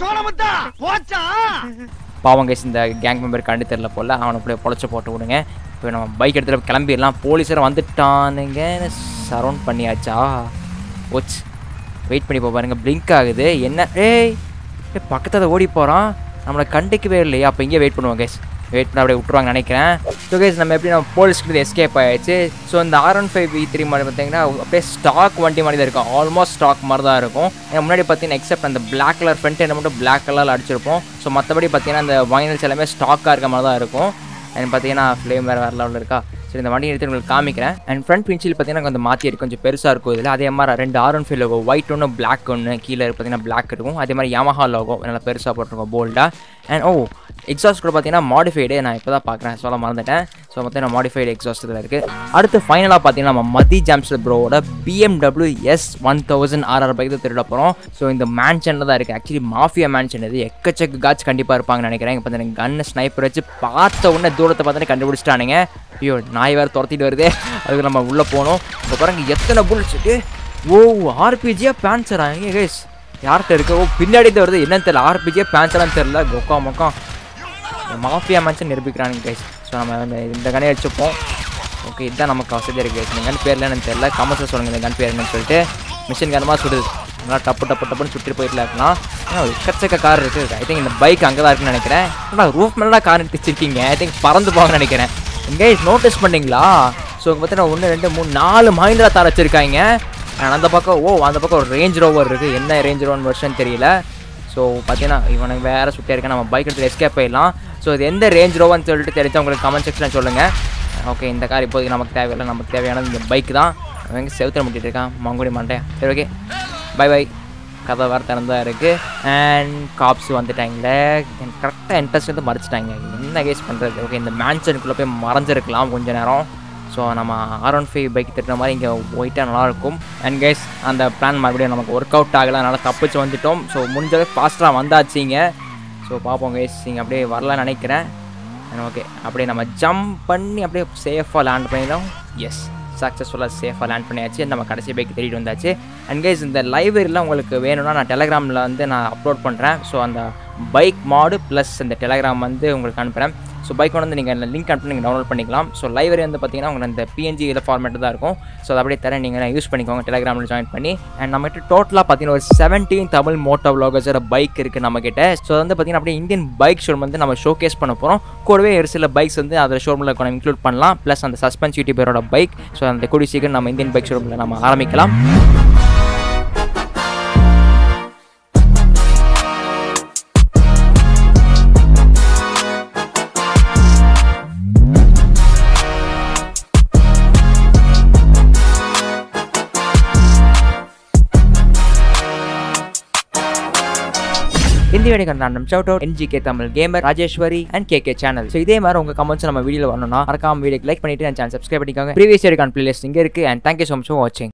பாவம் கேஸ் இந்த கேங் மெம்பர் கண்டு தெரில போல அவனை அப்படியே பொழைச்சி போட்டு விடுங்க இப்போ நம்ம பைக் எடுத்துகிட்டு கிளம்பிடலாம் போலீஸர் வந்துட்டானுங்க சரவுண்ட் பண்ணியாச்சா போச்சு வெயிட் பண்ணி போ பாருங்க பிளிங்க் ஆகுது என்ன ஏய் ஏய் பக்கத்தில் ஓடி போகிறான் நம்மளை கண்டுக்கவே இல்லையா அப்போ இங்கே வெயிட் பண்ணுவோம் கேஸ் வெயிட் பண்ண அப்படியே விட்டுருவாங்க நினைக்கிறேன் ஸோ கேஸ் நம்ம எப்படி நம்ம போலீஸ்க்கு எஸ்கேப் ஆயிடுச்சு ஸோ இந்த R one five V three மாதிரி பார்த்தீங்கன்னா அப்படியே ஸ்டாக் வண்டி மாதிரி தான் இருக்கும் ஆல்மோஸ்ட் ஸ்டாக் மாதிரி தான் இருக்கும் ஏன்னா முன்னாடி பார்த்தீங்கன்னா எக்ஸப்ட் அந்த பிளாக் கலர் ஃப்ரண்ட் என்ன மட்டும் பிளாக் கலரில் அடிச்சிருப்போம் ஸோ மற்றபடி பார்த்தீங்கன்னா அந்த வைனல்ஸ் எல்லாமே ஸ்டாக்காக இருக்க மாதிரி தான் இருக்கும் அண்ட் பார்த்தீங்கன்னா ஃப்ளேம் வேறு வேறு லெவலில் இருக்கா சரி இந்த வண்டி எடுத்து உங்களுக்கு காமிக்கிறேன் அண்ட் ஃப்ரண்ட் பின்சில் பார்த்தீங்கன்னா கொஞ்சம் மாற்றி இருக்கு கொஞ்சம் பெருசாக இருக்கும் இதில் அதே மாதிரி ரெண்டு R one five logo white ஒன்று பிளாக் ஒன்று கீழே பார்த்தீங்கன்னா பிளாக் இருக்கும் அதே மாதிரி Yamaha லோகோ நல்லா பெருசாக போட்டிருக்கோம் போல்டாக அண்ட் ஓ எக்ஸாஸ்ட் கூட பார்த்தீங்கன்னா மாடிஃபைடு நான் இப்போ தான் பார்க்குறேன் சொல்ல மறந்துட்டேன் ஸோ பார்த்தீங்கன்னா மாடிஃபைடு எக்ஸாஸ்ட் இதில் இருக்குது அடுத்து ஃபைனலாக பார்த்தீங்கன்னா நம்ம மதி ஜாம்ஸ்டர் ப்ரோவோட BMW S one thousand RR bike தான் திருட போகிறோம் ஸோ இந்த மேன்ஷனில் தான் இருக்குது ஆக்சுவலி மாஃபியா மேன்ஷன் இது எக்கச்சக்க காட்ச் கண்டிப்பாக இருப்பாங்கன்னு நினைக்கிறேன் இப்போ பார்த்தீங்கன்னா கன்னு ஸ்னைப்பர் வச்சு பார்த்த உடனே தூரத்தை பார்த்தோன்னே கண்டுபிடிச்சிட்டானுங்க ஐயோ நாய் வேறு துரத்திட்டு வருதே அதுக்கு நம்ம உள்ளே போகணும் இப்போ பாருங்க எத்தனை புல்ஸ் ஓ ஆர்பிஜியா பேன்சரா எங்கே கைஸ் யார்கிட்ட இருக்கு ஓ பின்னாடி தான் வருது என்னன்னு தெரியல ஆர்பிஜியா பேன்சரான்னு தெரியல கொக்கா மொக்கா மாஃபியா மேட்சை நிரூபிக்கிறானுங்க கைஸ் ஸோ நம்ம இந்த- இந்த கனே வச்சுப்போம் ஓகே இதுதான் நமக்கு வசதியாக இருக்குது கைஸ் இந்த கன் பேர்ல என்னன்னு தெரியல கமெண்ட்ஸில் சொல்லுங்கள் இந்த கன் பேர் என்னன்னு சொல்லிட்டு மிஷின் கனமாக சுடுது நல்லா டப்பு டப்பு டப்புன்னு சுற்றிட்டு போயிட்டு இருக்கலாம் ஆனால் எக்கச்சக்க கார் இருக்குது ஐ திங்க் இந்த பைக் அங்கே தான் இருக்குன்னு நினைக்கிறேன் ஆனால் ரூஃப் மேலே கார் எடுத்து வச்சிருக்கீங்க ஐ திங்க் பறந்து போகணும்னு நினைக்கிறேன் இங்கே நோட்டீஸ் பண்ணீங்களா ஸோ பார்த்தீங்கன்னா ஒன்று ரெண்டு மூணு நாலு மஹிந்திரா தார் வச்சுருக்காங்க அண்ட் அந்த பக்கம் ஓ அந்த பக்கம் ஒரு ரேஞ்ச் ரோவர் இருக்குது என்ன ரேஞ்ச் ரோவர் வருஷன் தெரியல ஸோ பார்த்தீங்கன்னா இவனுக்கு வேறு சுட்டியாக இருக்கேன் நம்ம பைக் எடுத்து எஸ்கேப் போயிடலாம் ஸோ இது எந்த ரேஞ்ச் ரோவர்னு சொல்லிட்டு தெரிஞ்சா உங்களுக்கு கமெண்ட் செக்ஷனில் சொல்லுங்கள் ஓகே இந்த கார் இப்போதைக்கு நமக்கு தேவையில்லை நமக்கு தேவையானது இந்த பைக் தான் அவன் எங்கே செவுத்துல முட்டிட்டு இருக்கான் மங்குடி மாட்டேன் சரி ஓகே பை பை கதை வேறு திறந்தா இருக்குது அண்ட் காப்ஸ் வந்துட்டாங்களே கரெக்டாக இன்ட்ரெஸ்ட் வந்து மறைச்சிட்டாங்க என்ன கேஸ் பண்ணுறது ஓகே இந்த மேன்ஷனுக்குள்ளே போய் மறைஞ்சிருக்கலாம் கொஞ்ச நேரம் ஸோ நம்ம ஆர் ஒன் ஃபைவ் பைக் திட்டுற மாதிரி இங்கே போயிட்டா நல்லாயிருக்கும் அண்ட் கைஸ் அந்த பிளான் மறுபடியும் நமக்கு ஒர்க் அவுட் ஆகலை அதனால் தப்பிச்சு வந்துட்டோம் ஸோ முடிஞ்சவே ஃபாஸ்ட்டாக வந்தாச்சுங்க ஸோ பார்ப்போம் கைஸ் நீங்கள் அப்படியே வரலான்னு நினைக்கிறேன் ஓகே அப்படியே நம்ம ஜம்ப் பண்ணி அப்படியே சேஃபாக லேண்ட் பண்ணிடலாம் எஸ் சக்ஸஸ்ஃபுல்லாக சேஃபாக லேண்ட் பண்ணியாச்சு நம்ம கடைசி பைக் தேடிட்டு வந்தாச்சு அண்ட் கைஸ் இந்த லைப்ரரிலாம் உங்களுக்கு வேணும்னா நான் டெலகிராமில் வந்து நான் அப்லோட் பண்ணுறேன் ஸோ அந்த பைக் மாடு ப்ளஸ் இந்த டெலகிராம் வந்து உங்களுக்கு அனுப்புகிறேன் ஸோ பைக் வந்து நீங்கள் லிங்க் அனுப்பி நீங்கள் டவுன்லோட் பண்ணிக்கலாம் ஸோ லைப்ரரி வந்து பார்த்தீங்கன்னா உங்களுக்கு இந்த பிஎன்ஜி இதில் ஃபார்மேட் தான் இருக்கும் ஸோ அதை அப்படியே தர நீங்கள் யூஸ் பண்ணிக்கோங்க டெலகிராமில் ஜாயின் பண்ணி அண்ட் நம்மகிட்ட டோட்டலாக பார்த்தீங்கன்னா ஒரு செவன்டீன் தமிழ் மோட்டோ விளாகர்ஸோட பைக் இருக்குது நம்மக்கிட்ட ஸோ வந்து பார்த்தீங்கன்னா அப்படியே இந்தியன் பைக் ஷோரூம் வந்து நம்ம ஷோகேஸ் பண்ண போகிறோம் கூடவே ஒரு சில பைக்ஸ் வந்து அதில் ஷோரூமில் நம்ம இன்க்ளூட் பண்ணலாம் ப்ளஸ் அந்த சஸ்பென்ஸ் யூடியூபரோட பைக் ஸோ அந்த கூடி சீக்கிரம் நம்ம இந்தியன் பைக் ஷோரூமில் நம்ம ஆரம்பிக்கலாம் இந்த வீடியோ கண்டாண்டம் shout out NGK Tamil gamer Rajeswari and K K channel so இதே மாதிரி உங்க கமெண்ட்ஸ் நம்ம வீடியோ வரணும்னா மறக்காம வீடியோக்கு லைக் பண்ணிட்டு சேனல் சப்ஸ்கிரைப் பண்ணிக்கோங்க ப்ரீவியஸ் இயர்க்கான பிளேலிஸ்ட் இங்கே இருக்கு and thank you so much for வாட்சிங்